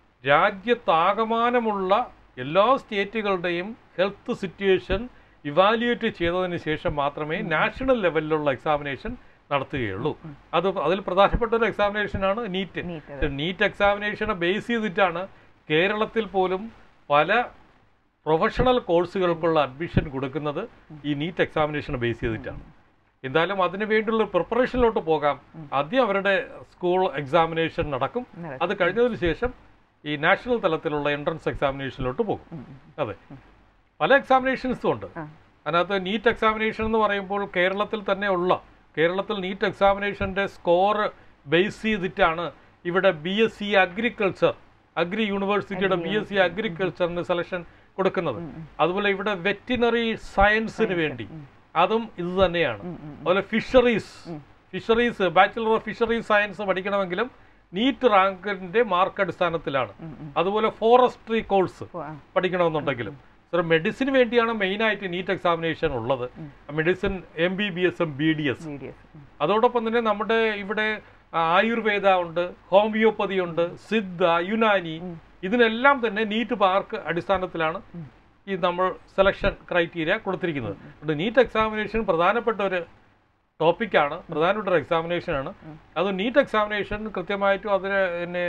രാജ്യത്താകമാനമുള്ള എല്ലാ സ്റ്റേറ്റുകളുടെയും ഹെൽത്ത് സിറ്റുവേഷൻ ഇവാലുവേറ്റ് ചെയ്തതിന് ശേഷം മാത്രമേ നാഷണൽ ലെവലിലുള്ള എക്സാമിനേഷൻ നടത്തുകയുള്ളൂ അത് അതിൽ പ്രധാനപ്പെട്ട ഒരു എക്സാമിനേഷനാണ് നീറ്റ് Neet, അതെ. നീറ്റ് എക്സാമിനേഷനെ ബേസ് ചെയ്തിട്ടാണ് കേരളത്തിൽ പോലും പല പ്രൊഫഷണൽ കോഴ്സുകൾക്കുള്ള അഡ്മിഷൻ കൊടുക്കുന്നത് ഈ നീറ്റ് എക്സാമിനേഷനെ ബേസ് ചെയ്തിട്ടാണ് എന്തായാലും അതിനു വേണ്ടിയുള്ള പ്രിപ്പറേഷനിലോട്ട് പോകാം ആദ്യം അവരുടെ സ്കൂൾ എക്സാമിനേഷൻ നടക്കും നടക്കും. അത് കഴിഞ്ഞതിന് ശേഷം ഈ നാഷണൽ തലത്തിലുള്ള എൻട്രൻസ് എക്സാമിനേഷനിലോട്ട് പോകും ഉം, ഉം. അതെ പല എക്സാമിനേഷൻസും ഉണ്ട് ആ. അതിനകത്ത് നീറ്റ് എക്സാമിനേഷൻ എന്ന് പറയുമ്പോൾ കേരളത്തിൽ തന്നെ ഉള്ള കേരളത്തിൽ നീറ്റ് എക്സാമിനേഷൻ്റെ സ്കോർ ബേസ് ചെയ്തിട്ടാണ് ഇവിടെ B S C agriculture agri യൂണിവേഴ്സിറ്റിയുടെ ബി എസ് സി അഗ്രികൾച്ചറിന് സെലക്ഷൻ കൊടുക്കുന്നത് അതുപോലെ ഇവിടെ വെറ്റിനറി സയൻസിന് വേണ്ടി അതും ഇത് തന്നെയാണ് അതുപോലെ fisheries fisheries bachelor of fisheries science പഠിക്കണമെങ്കിലും നീറ്റ് റാങ്കിന്റെ മാർക്ക് അടിസ്ഥാനത്തിലാണ് ഉം, ഉം. അതുപോലെ ഫോറസ്ട്രി കോഴ്സ് ഓ, ആ. പഠിക്കണമെന്നുണ്ടെങ്കിലും സർ മെഡിസിന് വേണ്ടിയാണ് മെയിനായിട്ട് നീറ്റ് എക്സാമിനേഷൻ ഉള്ളത് മെഡിസിൻ എം ബി ബി എസും ബി ഡി എസ് BDS. ഉം. അതോടൊപ്പം തന്നെ നമ്മുടെ ഇവിടെ ആയുർവേദ ഉണ്ട് ഹോമിയോപ്പതി ഉണ്ട് സിദ്ധ യുനാനി ഇതിനെല്ലാം തന്നെ നീറ്റ് പാർക്ക് അടിസ്ഥാനത്തിലാണ് ഈ നമ്മൾ സെലക്ഷൻ ക്രൈറ്റീരിയ കൊടുത്തിരിക്കുന്നത് അതുകൊണ്ട് നീറ്റ് എക്സാമിനേഷൻ പ്രധാനപ്പെട്ട ഒരു ടോപ്പിക്കാണ് പ്രധാനപ്പെട്ട ഒരു എക്സാമിനേഷനാണ് അത് നീറ്റ് എക്സാമിനേഷൻ കൃത്യമായിട്ടും അതിന് പിന്നെ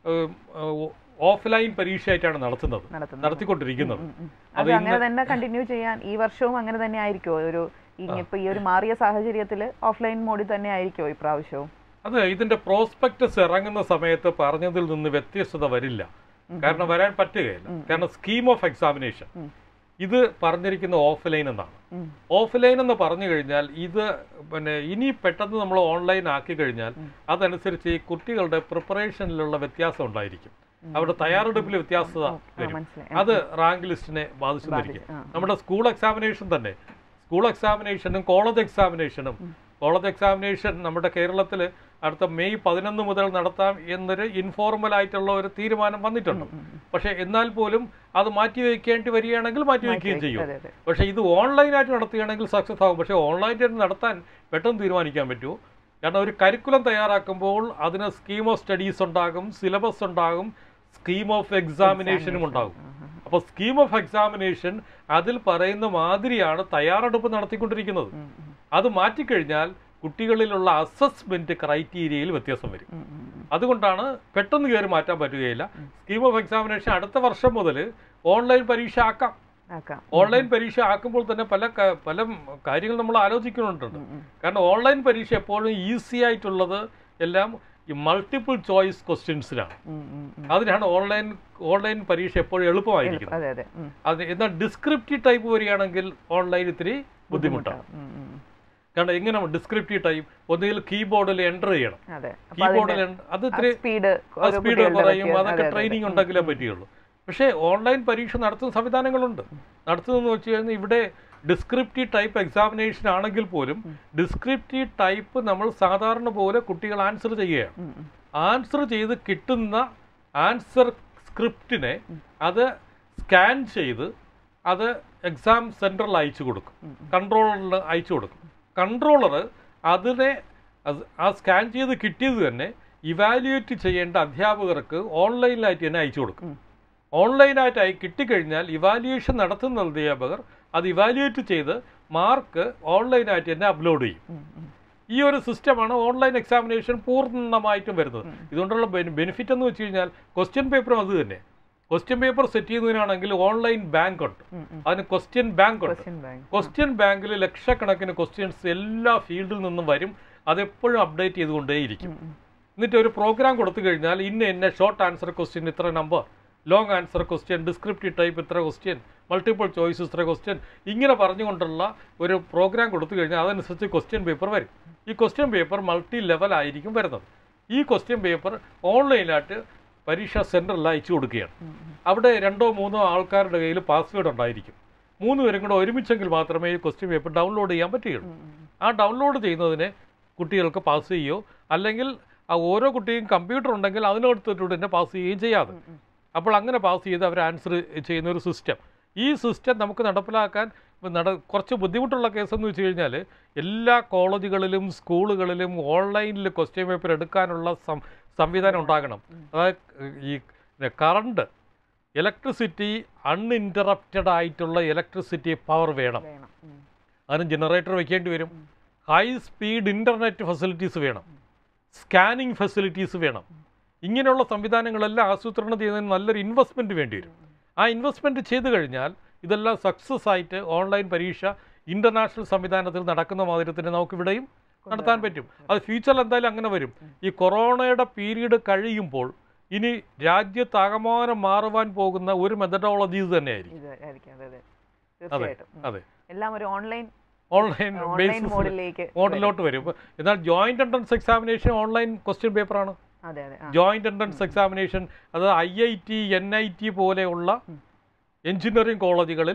ഓഫ്ലൈൻ പരീക്ഷയായിട്ടാണ് നടത്തുന്നത് നടത്തുന്നത്. നടത്തിക്കൊണ്ടിരിക്കുന്നത് ഉം, ഉം. അത് അത് അങ്ങനെ തന്നെ കണ്ടിന്യൂ ചെയ്യാൻ ഈ വർഷവും അങ്ങനെ തന്നെ ആയിരിക്കുമോ ഒരു ഇനിയിപ്പോ ഈ ഒരു മാറിയ സാഹചര്യത്തിൽ ഓഫ്ലൈൻ മോഡിൽ തന്നെ ആയിരിക്കുമോ ഇപ്രാവശ്യവും അത് ഇതിന്റെ പ്രോസ്പെക്ടസ് ഇറങ്ങുന്ന സമയത്ത് പറഞ്ഞതിൽ നിന്ന് വ്യത്യസ്തത വരില്ല കാരണം വരാൻ പറ്റുകയില്ല കാരണം സ്കീം ഓഫ് എക്സാമിനേഷൻ ഉം. ഇത് പറഞ്ഞിരിക്കുന്ന ഓഫ്ലൈൻ എന്നാണ് ഉം. ഓഫ്ലൈൻ എന്ന് പറഞ്ഞു കഴിഞ്ഞാൽ ഇത് പിന്നെ ഇനി പെട്ടെന്ന് നമ്മൾ ഓൺലൈൻ ആക്കി കഴിഞ്ഞാൽ അതനുസരിച്ച് ഈ കുട്ടികളുടെ പ്രിപ്പറേഷനിലുള്ള വ്യത്യാസം ഉണ്ടായിരിക്കും അവരുടെ തയ്യാറെടുപ്പിൽ വ്യത്യാസത ആ, വരും മനസ്സിലായി അത് റാങ്ക് ലിസ്റ്റിനെ ബാധിച്ചെന്നിരിക്കും ആ. നമ്മുടെ സ്കൂൾ എക്സാമിനേഷൻ തന്നെ സ്കൂൾ എക്സാമിനേഷനും കോളേജ് എക്സാമിനേഷനും കോളേജ് എക്സാമിനേഷൻ നമ്മുടെ കേരളത്തിൽ അടുത്ത മെയ് പതിനൊന്ന് മുതൽ നടത്താം എന്നൊരു ഇൻഫോർമൽ ആയിട്ടുള്ള ഒരു തീരുമാനം വന്നിട്ടുണ്ട് പക്ഷേ എന്നാൽ പോലും അത് മാറ്റി വയ്ക്കേണ്ടി വരികയാണെങ്കിൽ മാറ്റി വയ്ക്കുകയും ചെയ്യും അതെ അതെ പക്ഷേ ഇത് ഓൺലൈനായിട്ട് നടത്തുകയാണെങ്കിൽ സക്സസ് ആകും പക്ഷേ ഓൺലൈനായിട്ട് നടത്താൻ പെട്ടെന്ന് തീരുമാനിക്കാൻ പറ്റുമോ കാരണം ഒരു കരിക്കുലം തയ്യാറാക്കുമ്പോൾ അതിന് സ്കീം ഓഫ് സ്റ്റഡീസ് ഉണ്ടാകും സിലബസ് ഉണ്ടാകും സ്കീം ഓഫ് എക്സാമിനേഷനും ഉണ്ടാകും അപ്പോൾ സ്കീം ഓഫ് എക്സാമിനേഷൻ അതിൽ പറയുന്ന മാതിരിയാണ് തയ്യാറെടുപ്പ് നടത്തിക്കൊണ്ടിരിക്കുന്നത് ഉം, ഉം, അത് മാറ്റിക്കഴിഞ്ഞാൽ കുട്ടികളിലുള്ള അസസ്മെന്റ് ക്രൈറ്റീരിയയിൽ വ്യത്യാസം വരും ഉം, ഉം, ഉം. അതുകൊണ്ടാണ് പെട്ടെന്ന് കയറി മാറ്റാൻ പറ്റുകയില്ല സ്കീം ഓഫ് എക്സാമിനേഷൻ അടുത്ത വർഷം മുതൽ ഓൺലൈൻ പരീക്ഷ ആക്കാം ആക്കാം ഓൺലൈൻ പരീക്ഷ ആക്കുമ്പോൾ തന്നെ പല ക- പല കാര്യങ്ങൾ നമ്മൾ ആലോചിക്കുന്നുണ്ട് ഉം, ഉം. കാരണം ഓൺലൈൻ പരീക്ഷ എപ്പോഴും ഈസി ആയിട്ടുള്ളത് എല്ലാം ഈ മൾട്ടിപ്പിൾ ചോയ്സ് ക്വസ്റ്റ്യൻസിലാണ് ഉം, ഉം, ഉം. അതിനാണ് ഓൺലൈൻ ഓൺലൈൻ പരീക്ഷ എപ്പോഴും എളുപ്പമായിരിക്കുന്നത് അതെ അതെ ഉം. അത് എന്നാൽ ഡിസ്ക്രിപ്റ്റീവ് ടൈപ്പ് വരികയാണെങ്കിൽ ഓൺലൈൻ ഇത്തിരി ബുദ്ധിമുട്ടാണ് ഉം, ഉം, ഉം. കാരണം എങ്ങനെ ഡിസ്ക്രിപ്റ്റീവ് ടൈപ്പ് ഒന്നുകിൽ കീബോർഡിൽ എൻ്റർ ചെയ്യണം അതെ അപ്പൊ കീബോർഡിൽ അത് ഇത്തിരി സ്പീഡ് ആ സ്പീഡ് കുറയും അതൊക്കെ ട്രെയിനിങ് ഉണ്ടെങ്കിലേ പറ്റുകയുള്ളൂ പക്ഷേ ഓൺലൈൻ പരീക്ഷ നടത്തുന്ന സംവിധാനങ്ങളുണ്ട് നടത്തുന്നതെന്ന് വെച്ച് കഴിഞ്ഞാൽ ഇവിടെ ഡിസ്ക്രിപ്റ്റീവ് ടൈപ്പ് എക്സാമിനേഷൻ ആണെങ്കിൽ പോലും ഡിസ്ക്രിപ്റ്റീവ് ടൈപ്പ് നമ്മൾ സാധാരണ പോലെ കുട്ടികൾ ആൻസർ ചെയ്യുകയാണ് ആൻസർ ചെയ്ത് കിട്ടുന്ന ആൻസർ സ്ക്രിപ്റ്റിനെ അത് സ്കാൻ ചെയ്ത് അത് എക്സാം സെൻറ്ററിൽ അയച്ചു കൊടുക്കും കൺട്രോളറിൽ അയച്ചു കൊടുക്കും കൺട്രോളർ അതിനെ അത് ആ സ്കാൻ ചെയ്ത് കിട്ടിയത് തന്നെ ഇവാലുവേറ്റ് ചെയ്യേണ്ട അധ്യാപകർക്ക് ഓൺലൈനിലായിട്ട് തന്നെ അയച്ചു കൊടുക്കും ഓൺലൈനായിട്ട് അയ കിട്ടിക്കഴിഞ്ഞാൽ ഇവാലുവേഷൻ നടത്തുന്ന അധ്യാപകർ അത് ഇവാലുവേറ്റ് ചെയ്ത് മാർക്ക് ഓൺലൈനായിട്ട് തന്നെ അപ്ലോഡ് ചെയ്യും ഈ ഒരു സിസ്റ്റമാണ് ഓൺലൈൻ എക്സാമിനേഷൻ പൂർണ്ണമായിട്ടും വരുന്നത് ഇതുകൊണ്ടുള്ള ബെനിഫിറ്റ് എന്ന് വെച്ച് കഴിഞ്ഞാൽ ക്വസ്റ്റ്യൻ പേപ്പറും അത് തന്നെ ക്വസ്റ്റ്യൻ പേപ്പർ സെറ്റ് ചെയ്യുന്നതിനാണെങ്കിൽ ഓൺലൈൻ ബാങ്ക് ഉണ്ട് അതിന് ക്വസ്റ്റ്യൻ ബാങ്ക് ഉണ്ട് ക്വസ്റ്റ്യൻ ബാങ്ക് ക്വസ്റ്റ്യൻ ബാങ്കിൽ ലക്ഷക്കണക്കിന് ക്വസ്റ്റ്യൻസ് എല്ലാ ഫീൽഡിൽ നിന്നും വരും അതെപ്പോഴും അപ്ഡേറ്റ് ചെയ്തുകൊണ്ടേയിരിക്കും എന്നിട്ട് ഒരു പ്രോഗ്രാം കൊടുത്തു കഴിഞ്ഞാൽ ഇന്ന ഇന്ന ഷോർട്ട് ആൻസർ ക്വസ്റ്റ്യൻ ഇത്ര number long answer question descriptive type ഇത്ര ക്വസ്റ്റ്യൻ മൾട്ടിപ്പിൾ ചോയ്സ് ഇത്ര ക്വസ്റ്റ്യൻ ഇങ്ങനെ പറഞ്ഞുകൊണ്ടുള്ള ഒരു പ്രോഗ്രാം കൊടുത്തു കഴിഞ്ഞാൽ അതനുസരിച്ച് ക്വസ്റ്റ്യൻ പേപ്പർ വരും ഈ ക്വസ്റ്റ്യൻ പേപ്പർ മൾട്ടി ലെവൽ ആയിരിക്കും വരുന്നത് ഈ ക്വസ്റ്റ്യൻ പേപ്പർ ഓൺലൈനായിട്ട് പരീക്ഷാ സെൻറ്ററിൽ അയച്ചു കൊടുക്കുകയാണ് അവിടെ രണ്ടോ മൂന്നോ ആൾക്കാരുടെ കയ്യിൽ പാസ്വേഡ് ഉണ്ടായിരിക്കും മൂന്ന് പേരും കൂടെ ഒരുമിച്ചെങ്കിൽ മാത്രമേ ഈ ക്വസ്റ്റ്യൻ പേപ്പർ ഡൗൺലോഡ് ചെയ്യാൻ പറ്റുകയുള്ളൂ ആ ഡൗൺലോഡ് ചെയ്യുന്നതിന് കുട്ടികൾക്ക് പാസ് ചെയ്യുകയോ അല്ലെങ്കിൽ ആ ഓരോ കുട്ടിയും കമ്പ്യൂട്ടർ ഉണ്ടെങ്കിൽ അതിനടുത്തിട്ട് തന്നെ പാസ് ചെയ്യുകയും ചെയ്യാതെ അപ്പോൾ അങ്ങനെ പാസ് ചെയ്ത് അവർ ആൻസർ ചെയ്യുന്ന ഒരു സിസ്റ്റം ഈ സിസ്റ്റം നമുക്ക് നടപ്പിലാക്കാൻ നട കുറച്ച് ബുദ്ധിമുട്ടുള്ള കേസെന്ന് വെച്ച് കഴിഞ്ഞാൽ എല്ലാ കോളേജുകളിലും സ്കൂളുകളിലും ഓൺലൈനിൽ ക്വസ്റ്റ്യൻ പേപ്പർ എടുക്കാനുള്ള സം സംവിധാനം ഉണ്ടാകണം അതായത് ഈ കറണ്ട് ഇലക്ട്രിസിറ്റി അൺഇൻറ്ററപ്റ്റഡ് ആയിട്ടുള്ള ഇലക്ട്രിസിറ്റി പവർ വേണം വേണം ഉം. അതിന് ജനറേറ്റർ വെക്കേണ്ടി വരും ഹൈ സ്പീഡ് ഇൻ്റർനെറ്റ് ഫെസിലിറ്റീസ് വേണം സ്കാനിങ് ഫെസിലിറ്റീസ് വേണം ഇങ്ങനെയുള്ള സംവിധാനങ്ങളെല്ലാം ആസൂത്രണം ചെയ്യുന്നതിന് നല്ലൊരു ഇൻവെസ്റ്റ്മെൻറ്റ് വേണ്ടി വരും ആ ഇൻവെസ്റ്റ്മെൻറ്റ് ചെയ്തു കഴിഞ്ഞാൽ ഇതെല്ലാം സക്സസ് ആയിട്ട് ഓൺലൈൻ പരീക്ഷ ഇൻ്റർനാഷണൽ സംവിധാനത്തിൽ നടക്കുന്ന മാതിരി തന്നെ നമുക്കിവിടെയും നടത്താൻ പറ്റും അത് ഫ്യൂച്ചറിൽ എന്തായാലും അങ്ങനെ വരും ഈ കൊറോണയുടെ പീരീഡ് കഴിയുമ്പോൾ ഇനി രാജ്യത്താകമാനം മാറുവാൻ പോകുന്ന ഒരു മെത്തഡോളജീസ് തന്നെയായിരിക്കും ഇത് ആയിരിക്കും അതെ അതെ അതെ തീർച്ചയായിട്ടും ഉം. അതെ എല്ലാം ഒരു ഓൺലൈൻ ഓൺലൈൻ ഓൺലൈൻ ബേസിസ് മോഡിലേക്ക് മോഡലിലോട്ട് വരും ഇപ്പൊ എന്നാൽ joint entrance examination online question പേപ്പറാണ് അതെ അതെ ആ. ജോയിന്റ് എൻട്രൻസ് എക്സാമിനേഷൻ അത് I I T N I T പോലെയുള്ള എഞ്ചിനീയറിംഗ് കോളേജുകളിൽ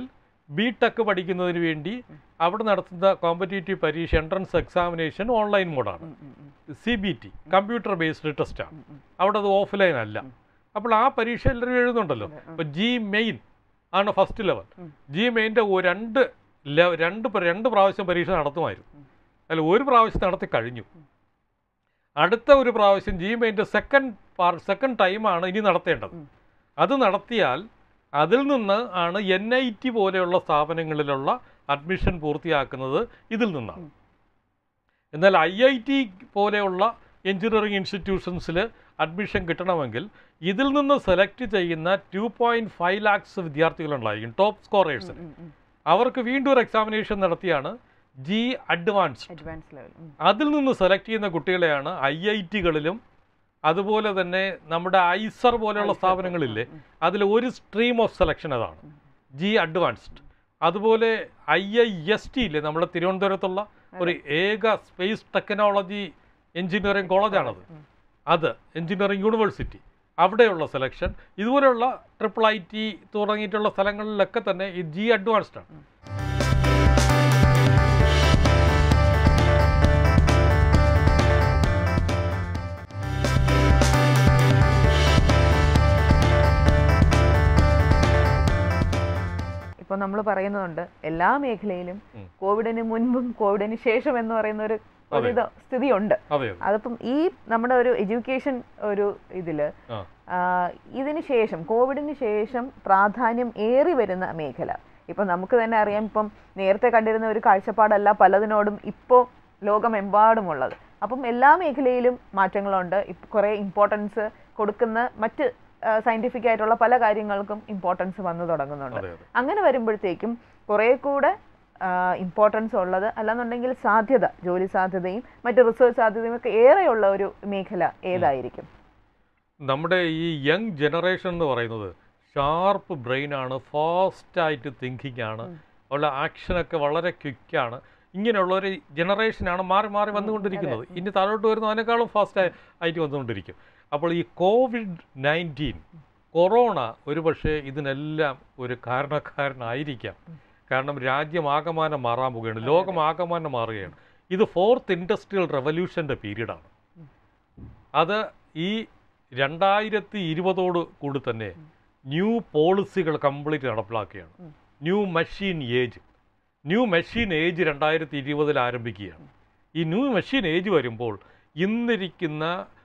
ബി ടെക് പഠിക്കുന്നതിന് വേണ്ടി അവിടെ നടത്തുന്ന കോമ്പറ്റേറ്റീവ് പരീക്ഷ എൻട്രൻസ് എക്സാമിനേഷൻ ഓൺലൈൻ മോഡാണ് C B T computer based ടെസ്റ്റാണ് അവിടെ അത് ഓഫ്ലൈൻ അല്ല അപ്പോൾ ആ പരീക്ഷ എല്ലാവരും എഴുതുന്നുണ്ടല്ലോ അപ്പോൾ ജി മെയിൻ ആണ് ഫസ്റ്റ് ലെവൽ ജി മെയിൻ്റെ രണ്ട് ലെ- രണ്ട് പ്ര- രണ്ട് പ്രാവശ്യം പരീക്ഷ നടത്തുമായിരുന്നു അല്ല ഒരു പ്രാവശ്യം നടത്തി കഴിഞ്ഞു അടുത്ത ഒരു പ്രാവശ്യം ജി മെയിൻ്റെ സെക്കൻഡ് പാർ സെക്കൻഡ് ടൈമാണ് ഇനി നടത്തേണ്ടത് അത് നടത്തിയാൽ അതിൽ നിന്ന് ആണ് എൻ ഐ ടി പോലെയുള്ള സ്ഥാപനങ്ങളിലുള്ള അഡ്മിഷൻ പൂർത്തിയാക്കുന്നത് ഇതിൽ നിന്നാണ് എന്നാൽ ഐ ഐ ടി പോലെയുള്ള എഞ്ചിനീയറിംഗ് ഇൻസ്റ്റിറ്റ്യൂഷൻസിൽ അഡ്മിഷൻ കിട്ടണമെങ്കിൽ ഇതിൽ നിന്ന് സെലക്ട് ചെയ്യുന്ന ടു പോയിൻറ്റ് ഫൈവ് ലാക്സ് വിദ്യാർത്ഥികളുണ്ടായിരിക്കും ടോപ്പ് സ്കോറേഴ്സിന് അവർക്ക് വീണ്ടും ഒരു എക്സാമിനേഷൻ നടത്തിയാണ് ജി അഡ്വാൻസ് അഡ്വാൻസ് ലെവൽ അതിൽ നിന്ന് സെലക്ട് ചെയ്യുന്ന കുട്ടികളെയാണ് ഐ ഐ ടികളിലും അതുപോലെ തന്നെ നമ്മുടെ ഐസർ പോലെയുള്ള സ്ഥാപനങ്ങളില്ലേ അതിൽ ഒരു സ്ട്രീം ഓഫ് സെലക്ഷൻ അതാണ് ജി അഡ്വാൻസ്ഡ് അതുപോലെ ഐ ഐ എസ് ടി ഇല്ലേ നമ്മുടെ തിരുവനന്തപുരത്തുള്ള ഒരു ഏക സ്പേസ് ടെക്നോളജി എഞ്ചിനീയറിംഗ് കോളേജാണത് അത് എഞ്ചിനീയറിംഗ് യൂണിവേഴ്സിറ്റി അവിടെയുള്ള സെലക്ഷൻ ഇതുപോലെയുള്ള ട്രിപ്പിൾ ഐ ടി തുടങ്ങിയിട്ടുള്ള സ്ഥലങ്ങളിലൊക്കെ തന്നെ ഈ ജി അഡ്വാൻസ്ഡ് ആണ് ഇപ്പോൾ നമ്മൾ പറയുന്നുണ്ട് എല്ലാ മേഖലയിലും ഉം. കോവിഡിന് മുൻപും കോവിഡിന് ശേഷം എന്ന് പറയുന്ന ഒരു ഒരു അതെ. ഇത് സ്ഥിതിയുണ്ട് അതെ അതെ അതിപ്പം ഈ നമ്മുടെ ഒരു എഡ്യൂക്കേഷൻ ഒരു ഇതില് ആ ആ, ഇതിന് ശേഷം കോവിഡിന് ശേഷം പ്രാധാന്യം ഏറി വരുന്ന മേഖല ഇപ്പം നമുക്ക് തന്നെ അറിയാം ഇപ്പം നേരത്തെ കണ്ടിരുന്ന ഒരു കാഴ്ചപ്പാടല്ല പലതിനോടും ഇപ്പോൾ ലോകമെമ്പാടുമുള്ളത് അപ്പം എല്ലാ മേഖലയിലും മാറ്റങ്ങളുണ്ട് ഇപ്പം കുറേ ഇമ്പോർട്ടൻസ് കൊടുക്കുന്ന മറ്റ് സയൻറ്റിഫിക് ആയിട്ടുള്ള പല കാര്യങ്ങൾക്കും ഇമ്പോർട്ടൻസ് വന്നു തുടങ്ങുന്നുണ്ട് അതെ അതെ അങ്ങനെ വരുമ്പോഴത്തേക്കും കുറേ കൂടെ ഇമ്പോർട്ടൻസ് ഉള്ളത് അല്ലാന്നുണ്ടെങ്കിൽ സാധ്യത ജോലി സാധ്യതയും മറ്റ് റിസർച്ച് സാധ്യതയും ഒക്കെ ഏറെയുള്ള ഒരു മേഖല ഏതായിരിക്കും നമ്മുടെ ഈ യങ് ജനറേഷൻ എന്ന് പറയുന്നത് ഷാർപ്പ് ബ്രെയിനാണ് ഫാസ്റ്റായിട്ട് തിങ്കിങ് ആണ് ഉള്ള ആക്ഷനൊക്കെ വളരെ ക്വിക്കാണ് ഇങ്ങനെയുള്ള ഒരു ജനറേഷനാണ് മാറി മാറി വന്നുകൊണ്ടിരിക്കുന്നത് ഇനി താഴോട്ട് വരുന്ന അതിനേക്കാളും ഫാസ്റ്റ് ആയിട്ട് വന്നുകൊണ്ടിരിക്കും അപ്പോൾ ഈ കോവിഡ് നയൻറ്റീൻ കൊറോണ ഒരു പക്ഷേ ഇതിനെല്ലാം ഒരു കാരണക്കാരനായിരിക്കാം കാരണം രാജ്യമാകമാനം മാറാൻ പോവുകയാണ് ലോകമാകമാനം മാറുകയാണ് ഇത് ഫോർത്ത് ഇൻഡസ്ട്രിയൽ റെവല്യൂഷൻ്റെ പീരീഡാണ് അത് ഈ രണ്ടായിരത്തി ഇരുപതോട് കൂടി തന്നെ ന്യൂ പോളിസികൾ കംപ്ലീറ്റ് നടപ്പിലാക്കുകയാണ് new machine age new machine age രണ്ടായിരത്തി ഇരുപതിൽ ആരംഭിക്കുകയാണ് ഈ ന്യൂ മെഷീൻ ഏജ് വരുമ്പോൾ ഇന്നിരിക്കുന്ന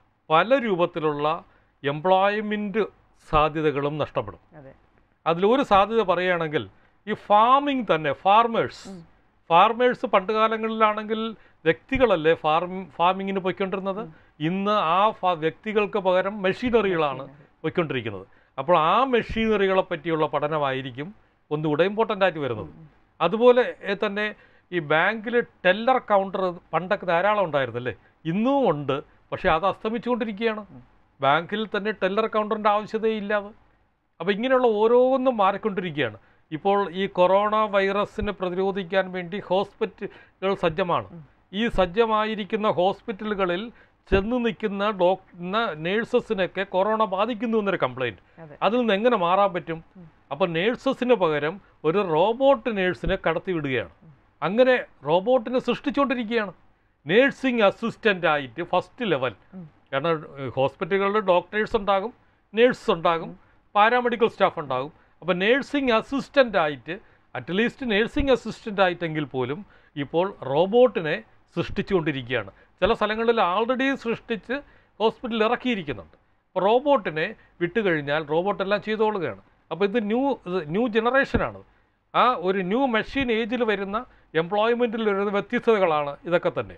പല രൂപത്തിലുള്ള എംപ്ലോയ്മെൻറ്റ് സാധ്യതകളും നഷ്ടപ്പെടും അതെ അതിലൊരു സാധ്യത പറയുകയാണെങ്കിൽ ഈ ഫാമിംഗ് തന്നെ ഫാർമേഴ്സ് ഫാർമേഴ്സ് പണ്ട് കാലങ്ങളിലാണെങ്കിൽ വ്യക്തികളല്ലേ ഫാർം ഫാമിങ്ങിന് പോയിക്കൊണ്ടിരുന്നത് ഇന്ന് ആ ഫ- വ്യക്തികൾക്ക് പകരം മെഷീനറികളാണ് പോയിക്കൊണ്ടിരിക്കുന്നത് അപ്പോൾ ആ മെഷീനറികളെ പറ്റിയുള്ള പഠനമായിരിക്കും ഒന്നുകൂടെ ഇമ്പോർട്ടൻ്റ് ആയിട്ട് വരുന്നത് അതുപോലെ ഏ, തന്നെ ഈ ബാങ്കിൽ ടെല്ലർ കൗണ്ടർ പണ്ടൊക്കെ ധാരാളം ഉണ്ടായിരുന്നല്ലേ ഇന്നും ഉണ്ട് പക്ഷേ അത് അസ്തമിച്ചുകൊണ്ടിരിക്കുകയാണ് ബാങ്കിൽ തന്നെ ടെല്ലർ കൗണ്ടറിൻ്റെ ആവശ്യതയില്ലാതെ അപ്പോൾ ഇങ്ങനെയുള്ള ഓരോന്നും മാറിക്കൊണ്ടിരിക്കുകയാണ് ഇപ്പോൾ ഈ കൊറോണ വൈറസിനെ പ്രതിരോധിക്കാൻ വേണ്ടി ഹോസ്പിറ്റലുകൾ സജ്ജമാണ് ഈ സജ്ജമായിരിക്കുന്ന ഹോസ്പിറ്റലുകളിൽ ചെന്ന് നിൽക്കുന്ന ഡോക്ടർ നേഴ്സസിനൊക്കെ കൊറോണ ബാധിക്കുന്നു എന്നൊരു കംപ്ലൈൻറ്റ് അതെ. അതിൽ നിന്ന് എങ്ങനെ മാറാൻ പറ്റും അപ്പോൾ നേഴ്സസിന് പകരം ഒരു റോബോട്ട് നേഴ്സിനെ കടത്തിവിടുകയാണ് അങ്ങനെ റോബോട്ടിനെ സൃഷ്ടിച്ചുകൊണ്ടിരിക്കുകയാണ് നേഴ്സിംഗ് അസിസ്റ്റൻ്റ് ആയിട്ട് ഫസ്റ്റ് ലെവൽ കാരണം ഹോസ്പിറ്റലുകളിൽ ഡോക്ടേഴ്സ് ഉണ്ടാകും നേഴ്സ് ഉണ്ടാകും പാരാമെഡിക്കൽ സ്റ്റാഫ് ഉണ്ടാകും അപ്പോൾ നേഴ്സിംഗ് അസിസ്റ്റൻ്റ് ആയിട്ട് അറ്റ്ലീസ്റ്റ് നേഴ്സിംഗ് അസിസ്റ്റൻ്റ് ആയിട്ടെങ്കിൽ പോലും ഇപ്പോൾ റോബോട്ടിനെ സൃഷ്ടിച്ചുകൊണ്ടിരിക്കുകയാണ് ചില സ്ഥലങ്ങളിൽ ആൾറെഡി സൃഷ്ടിച്ച് ഹോസ്പിറ്റലിൽ ഇറക്കിയിരിക്കുന്നുണ്ട് അപ്പോൾ റോബോട്ടിനെ വിട്ടുകഴിഞ്ഞാൽ റോബോട്ട് എല്ലാം ചെയ്തോളുകയാണ് അപ്പോൾ ഇത് ന്യൂ ഇത് ന്യൂ ജനറേഷനാണ് ആ ഒരു ന്യൂ മെഷീൻ ഏജിൽ വരുന്ന എംപ്ലോയ്മെൻറ്റിൽ വരുന്ന വ്യത്യസ്തതകളാണ് ഇതൊക്കെ തന്നെ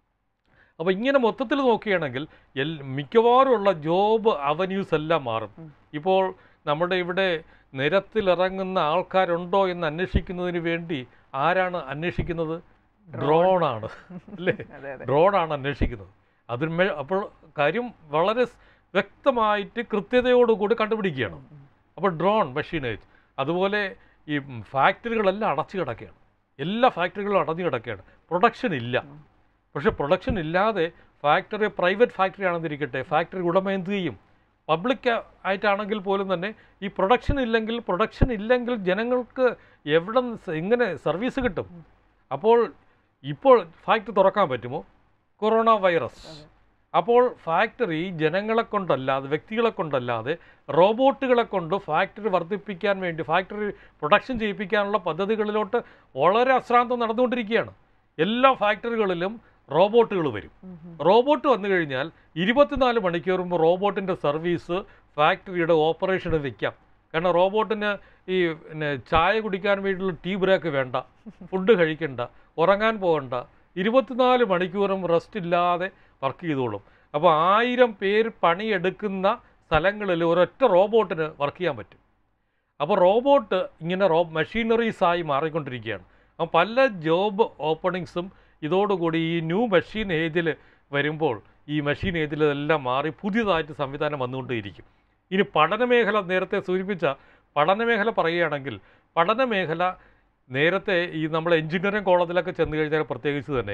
അപ്പോൾ ഇങ്ങനെ മൊത്തത്തിൽ നോക്കുകയാണെങ്കിൽ എൽ മിക്കവാറും ഉള്ള ജോബ് അവന്യൂസ് എല്ലാം മാറും ഇപ്പോൾ നമ്മുടെ ഇവിടെ നിരത്തിലിറങ്ങുന്ന ആൾക്കാരുണ്ടോ എന്ന് അന്വേഷിക്കുന്നതിന് വേണ്ടി ആരാണ് അന്വേഷിക്കുന്നത് ഡ്രോണാണ് അല്ലേ അതെ അതെ ഡ്രോണാണ് അന്വേഷിക്കുന്നത് അതിന് മേ- അപ്പോൾ കാര്യം വളരെ സ് വ്യക്തമായിട്ട് കൃത്യതയോടുകൂടി കണ്ടുപിടിക്കുകയാണ് അപ്പോൾ ഡ്രോൺ മെഷീനേജ് അതുപോലെ ഈ ഫാക്ടറികളെല്ലാം അടച്ചു കിടക്കുകയാണ് എല്ലാ ഫാക്ടറികളും അടഞ്ഞു കിടക്കുകയാണ് പ്രൊഡക്ഷൻ ഇല്ല പക്ഷേ പ്രൊഡക്ഷൻ ഇല്ലാതെ ഫാക്ടറി പ്രൈവറ്റ് ഫാക്ടറി ആണെന്നിരിക്കട്ടെ ഫാക്ടറി ഉടമ എന്ത് ചെയ്യും പബ്ലിക് ആയിട്ടാണെങ്കിൽ പോലും തന്നെ ഈ പ്രൊഡക്ഷൻ ഇല്ലെങ്കിൽ പ്രൊഡക്ഷൻ ഇല്ലെങ്കിൽ ജനങ്ങൾക്ക് എവിടെ നിന്ന് സ- എങ്ങനെ സർവീസ് കിട്ടും അപ്പോൾ ഇപ്പോൾ ഫാക്ടറി തുറക്കാൻ പറ്റുമോ കൊറോണ വൈറസ് അപ്പോൾ ഫാക്ടറി ജനങ്ങളെ കൊണ്ടല്ലാതെ വ്യക്തികളെ കൊണ്ടല്ലാതെ റോബോട്ടുകളെ കൊണ്ട് ഫാക്ടറി വർദ്ധിപ്പിക്കാൻ വേണ്ടി ഫാക്ടറി പ്രൊഡക്ഷൻ ചെയ്യിപ്പിക്കാനുള്ള പദ്ധതികളിലോട്ട് വളരെ അശ്രാന്തം നടന്നുകൊണ്ടിരിക്കുകയാണ് എല്ലാ ഫാക്ടറികളിലും റോബോട്ടുകൾ വരും റോബോട്ട് വന്നു കഴിഞ്ഞാൽ ഇരുപത്തിനാല് മണിക്കൂറും റോബോട്ടിൻ്റെ സർവീസ് ഫാക്ടറിയുടെ ഓപ്പറേഷന് വെക്കാം കാരണം റോബോട്ടിന് ഈ പിന്നെ ചായ കുടിക്കാൻ വേണ്ടിയുള്ള ടീ ബ്രേക്ക് വേണ്ട ഫുഡ് കഴിക്കണ്ട ഉറങ്ങാൻ പോകണ്ട ഇരുപത്തിനാല് മണിക്കൂറും റെസ്റ്റ് ഇല്ലാതെ വർക്ക് ചെയ്തോളും അപ്പോൾ ആയിരം പേര് പണിയെടുക്കുന്ന സ്ഥലങ്ങളിൽ ഒരൊറ്റ റോബോട്ടിന് വർക്ക് ചെയ്യാൻ പറ്റും അപ്പോൾ റോബോട്ട് ഇങ്ങനെ റോ മെഷീനറീസായി മാറിക്കൊണ്ടിരിക്കുകയാണ് അപ്പം പല ജോബ് ഓപ്പണിങ്സും ഇതോടുകൂടി ഈ ന്യൂ മെഷീൻ ഏജിൽ വരുമ്പോൾ ഈ മെഷീൻ ഏജിൽ എല്ലാം മാറി പുതിയതായിട്ട് സംവിധാനം വന്നുകൊണ്ടേയിരിക്കും ഇനി പഠനമേഖല നേരത്തെ സൂചിപ്പിച്ച പഠനമേഖല പറയുകയാണെങ്കിൽ പഠനമേഖല നേരത്തെ ഈ നമ്മൾ എഞ്ചിനീയറിംഗ് കോളേജിലൊക്കെ ചെന്ന് കഴിഞ്ഞാൽ പ്രത്യേകിച്ച് തന്നെ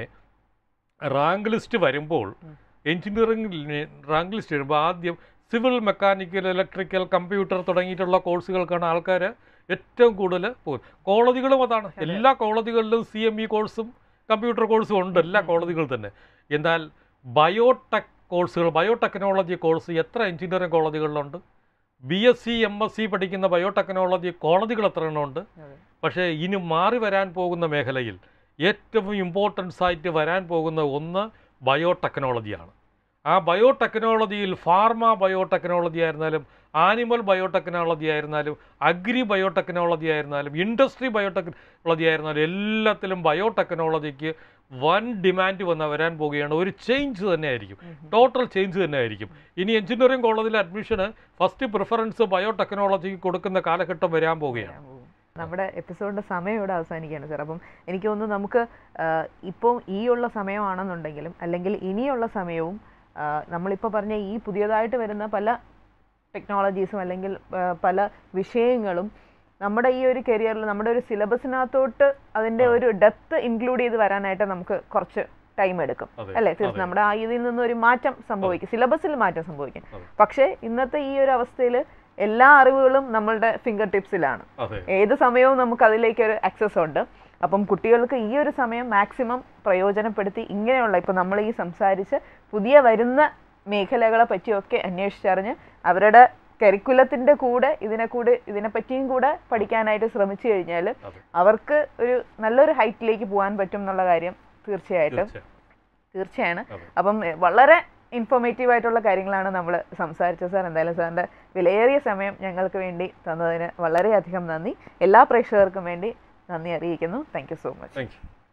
റാങ്ക് ലിസ്റ്റ് വരുമ്പോൾ എഞ്ചിനീയറിംഗ് റാങ്ക് ലിസ്റ്റ് വരുമ്പോൾ ആദ്യം സിവിൽ മെക്കാനിക്കൽ ഇലക്ട്രിക്കൽ കമ്പ്യൂട്ടർ തുടങ്ങിയിട്ടുള്ള കോഴ്സുകൾക്കാണ് ആൾക്കാർ ഏറ്റവും കൂടുതൽ പോകും കോളേജുകളും അതാണ് എല്ലാ കോളേജുകളിലും സി എം ഇ കോഴ്സും കമ്പ്യൂട്ടർ കോഴ്സും ഉണ്ട് എല്ലാ കോളേജുകളിൽ തന്നെ എന്നാൽ ബയോടെക് കോഴ്സുകൾ ബയോടെക്നോളജി കോഴ്സ് എത്ര എഞ്ചിനീയറിംഗ് കോളേജുകളിലുണ്ട് B S C M S C പഠിക്കുന്ന ബയോടെക്നോളജി കോളേജുകൾ എത്ര എണ്ണമുണ്ട് അതെ. പക്ഷേ ഇനി മാറി വരാൻ പോകുന്ന മേഖലയിൽ ഏറ്റവും ഇമ്പോർട്ടൻസ് ആയിട്ട് വരാൻ പോകുന്ന ഒന്ന് ബയോടെക്നോളജിയാണ് ആ ബയോടെക്നോളജിയിൽ ഫാർമ ബയോടെക്നോളജി ആയിരുന്നാലും ആനിമൽ ബയോടെക്നോളജി ആയിരുന്നാലും അഗ്രി ബയോടെക്നോളജി ആയിരുന്നാലും ഇൻഡസ്ട്രി ബയോടെക്നോളജി ആയിരുന്നാലും എല്ലാത്തിലും ബയോടെക്നോളജിക്ക് വൻ ഡിമാൻഡ് വന്ന് വരാൻ പോവുകയാണ് ഒരു ചേഞ്ച് തന്നെ ആയിരിക്കും ടോട്ടൽ ചേഞ്ച് തന്നെ ആയിരിക്കും ഇനി എഞ്ചിനീയറിംഗ് കോളേജിലെ അഡ്മിഷന് ഫസ്റ്റ് പ്രിഫറൻസ് ബയോടെക്നോളജിക്ക് കൊടുക്കുന്ന കാലഘട്ടം വരാൻ പോവുകയാണ് നമ്മുടെ എപ്പിസോഡിന്റെ സമയം ഇവിടെ അവസാനിക്കുകയാണ് സാർ അപ്പം എനിക്ക് തോന്നുന്നു നമുക്ക് ആഹ്, ഇപ്പോൾ ഈ ഉള്ള സമയമാണെന്നുണ്ടെങ്കിലും അല്ലെങ്കിൽ ഇനിയുള്ള സമയവും ആഹ്, നമ്മളിപ്പോൾ പറഞ്ഞ ഈ പുതിയതായിട്ട് വരുന്ന പല ടെക്നോളജീസും അല്ലെങ്കിൽ ആഹ്, പല വിഷയങ്ങളും നമ്മുടെ ഈ ഒരു കരിയറിൽ നമ്മുടെ ഒരു സിലബസിനകത്തോട്ട് അതിന്റെ ഒരു ഡെപ്ത് ഇൻക്ലൂഡ് ചെയ്ത് വരാനായിട്ട് നമുക്ക് കുറച്ച് ടൈം എടുക്കും അതെ, അല്ലേ തീർച്ചയായും അതെ. നമ്മുടെ ആ ഇതിൽ നിന്ന് ഒരു മാറ്റം സംഭവിക്കും സിലബസിൽ മാറ്റം സംഭവിക്കും അതെ. പക്ഷേ ഇന്നത്തെ ഈ ഒരു അവസ്ഥയിൽ എല്ലാ അറിവുകളും നമ്മളുടെ ഫിംഗർ ടിപ്സിലാണ് അതെ ഏത് സമയവും നമുക്ക് അതിലേക്ക് ഒരു ആക്സസ് ഉണ്ട് അപ്പം കുട്ടികൾക്ക് ഈ ഒരു സമയം മാക്സിമം പ്രയോജനപ്പെടുത്തി ഇങ്ങനെയുള്ള ഇപ്പം നമ്മൾ ഈ സംസാരിച്ച് പുതിയ വരുന്ന മേഖലകളെ പറ്റിയൊക്കെ അന്വേഷിച്ചറിഞ്ഞ് അവരുടെ കരിക്കുലത്തിൻ്റെ കൂടെ ഇതിനെ കൂടെ ഇതിനെപ്പറ്റിയും കൂടെ പഠിക്കാനായിട്ട് ശ്രമിച്ചു കഴിഞ്ഞാൽ അതെ അവർക്ക് ഒരു നല്ലൊരു ഹൈറ്റിലേക്ക് പോകാൻ പറ്റും എന്നുള്ള കാര്യം തീർച്ചയായിട്ടും തീർച്ചയായും തീർച്ചയാണ് അതെ. അപ്പം എ, വളരെ ഇൻഫോർമേറ്റീവ് ആയിട്ടുള്ള കാര്യങ്ങളാണ് നമ്മൾ സംസാരിച്ചത് സാർ എന്തായാലും സാറിൻ്റെ വിലയേറിയ സമയം ഞങ്ങൾക്ക് വേണ്ടി തന്നതിന് വളരെയധികം നന്ദി എല്ലാ പ്രേക്ഷകർക്കും വേണ്ടി നന്ദി അറിയിക്കുന്നു thank you so much thank U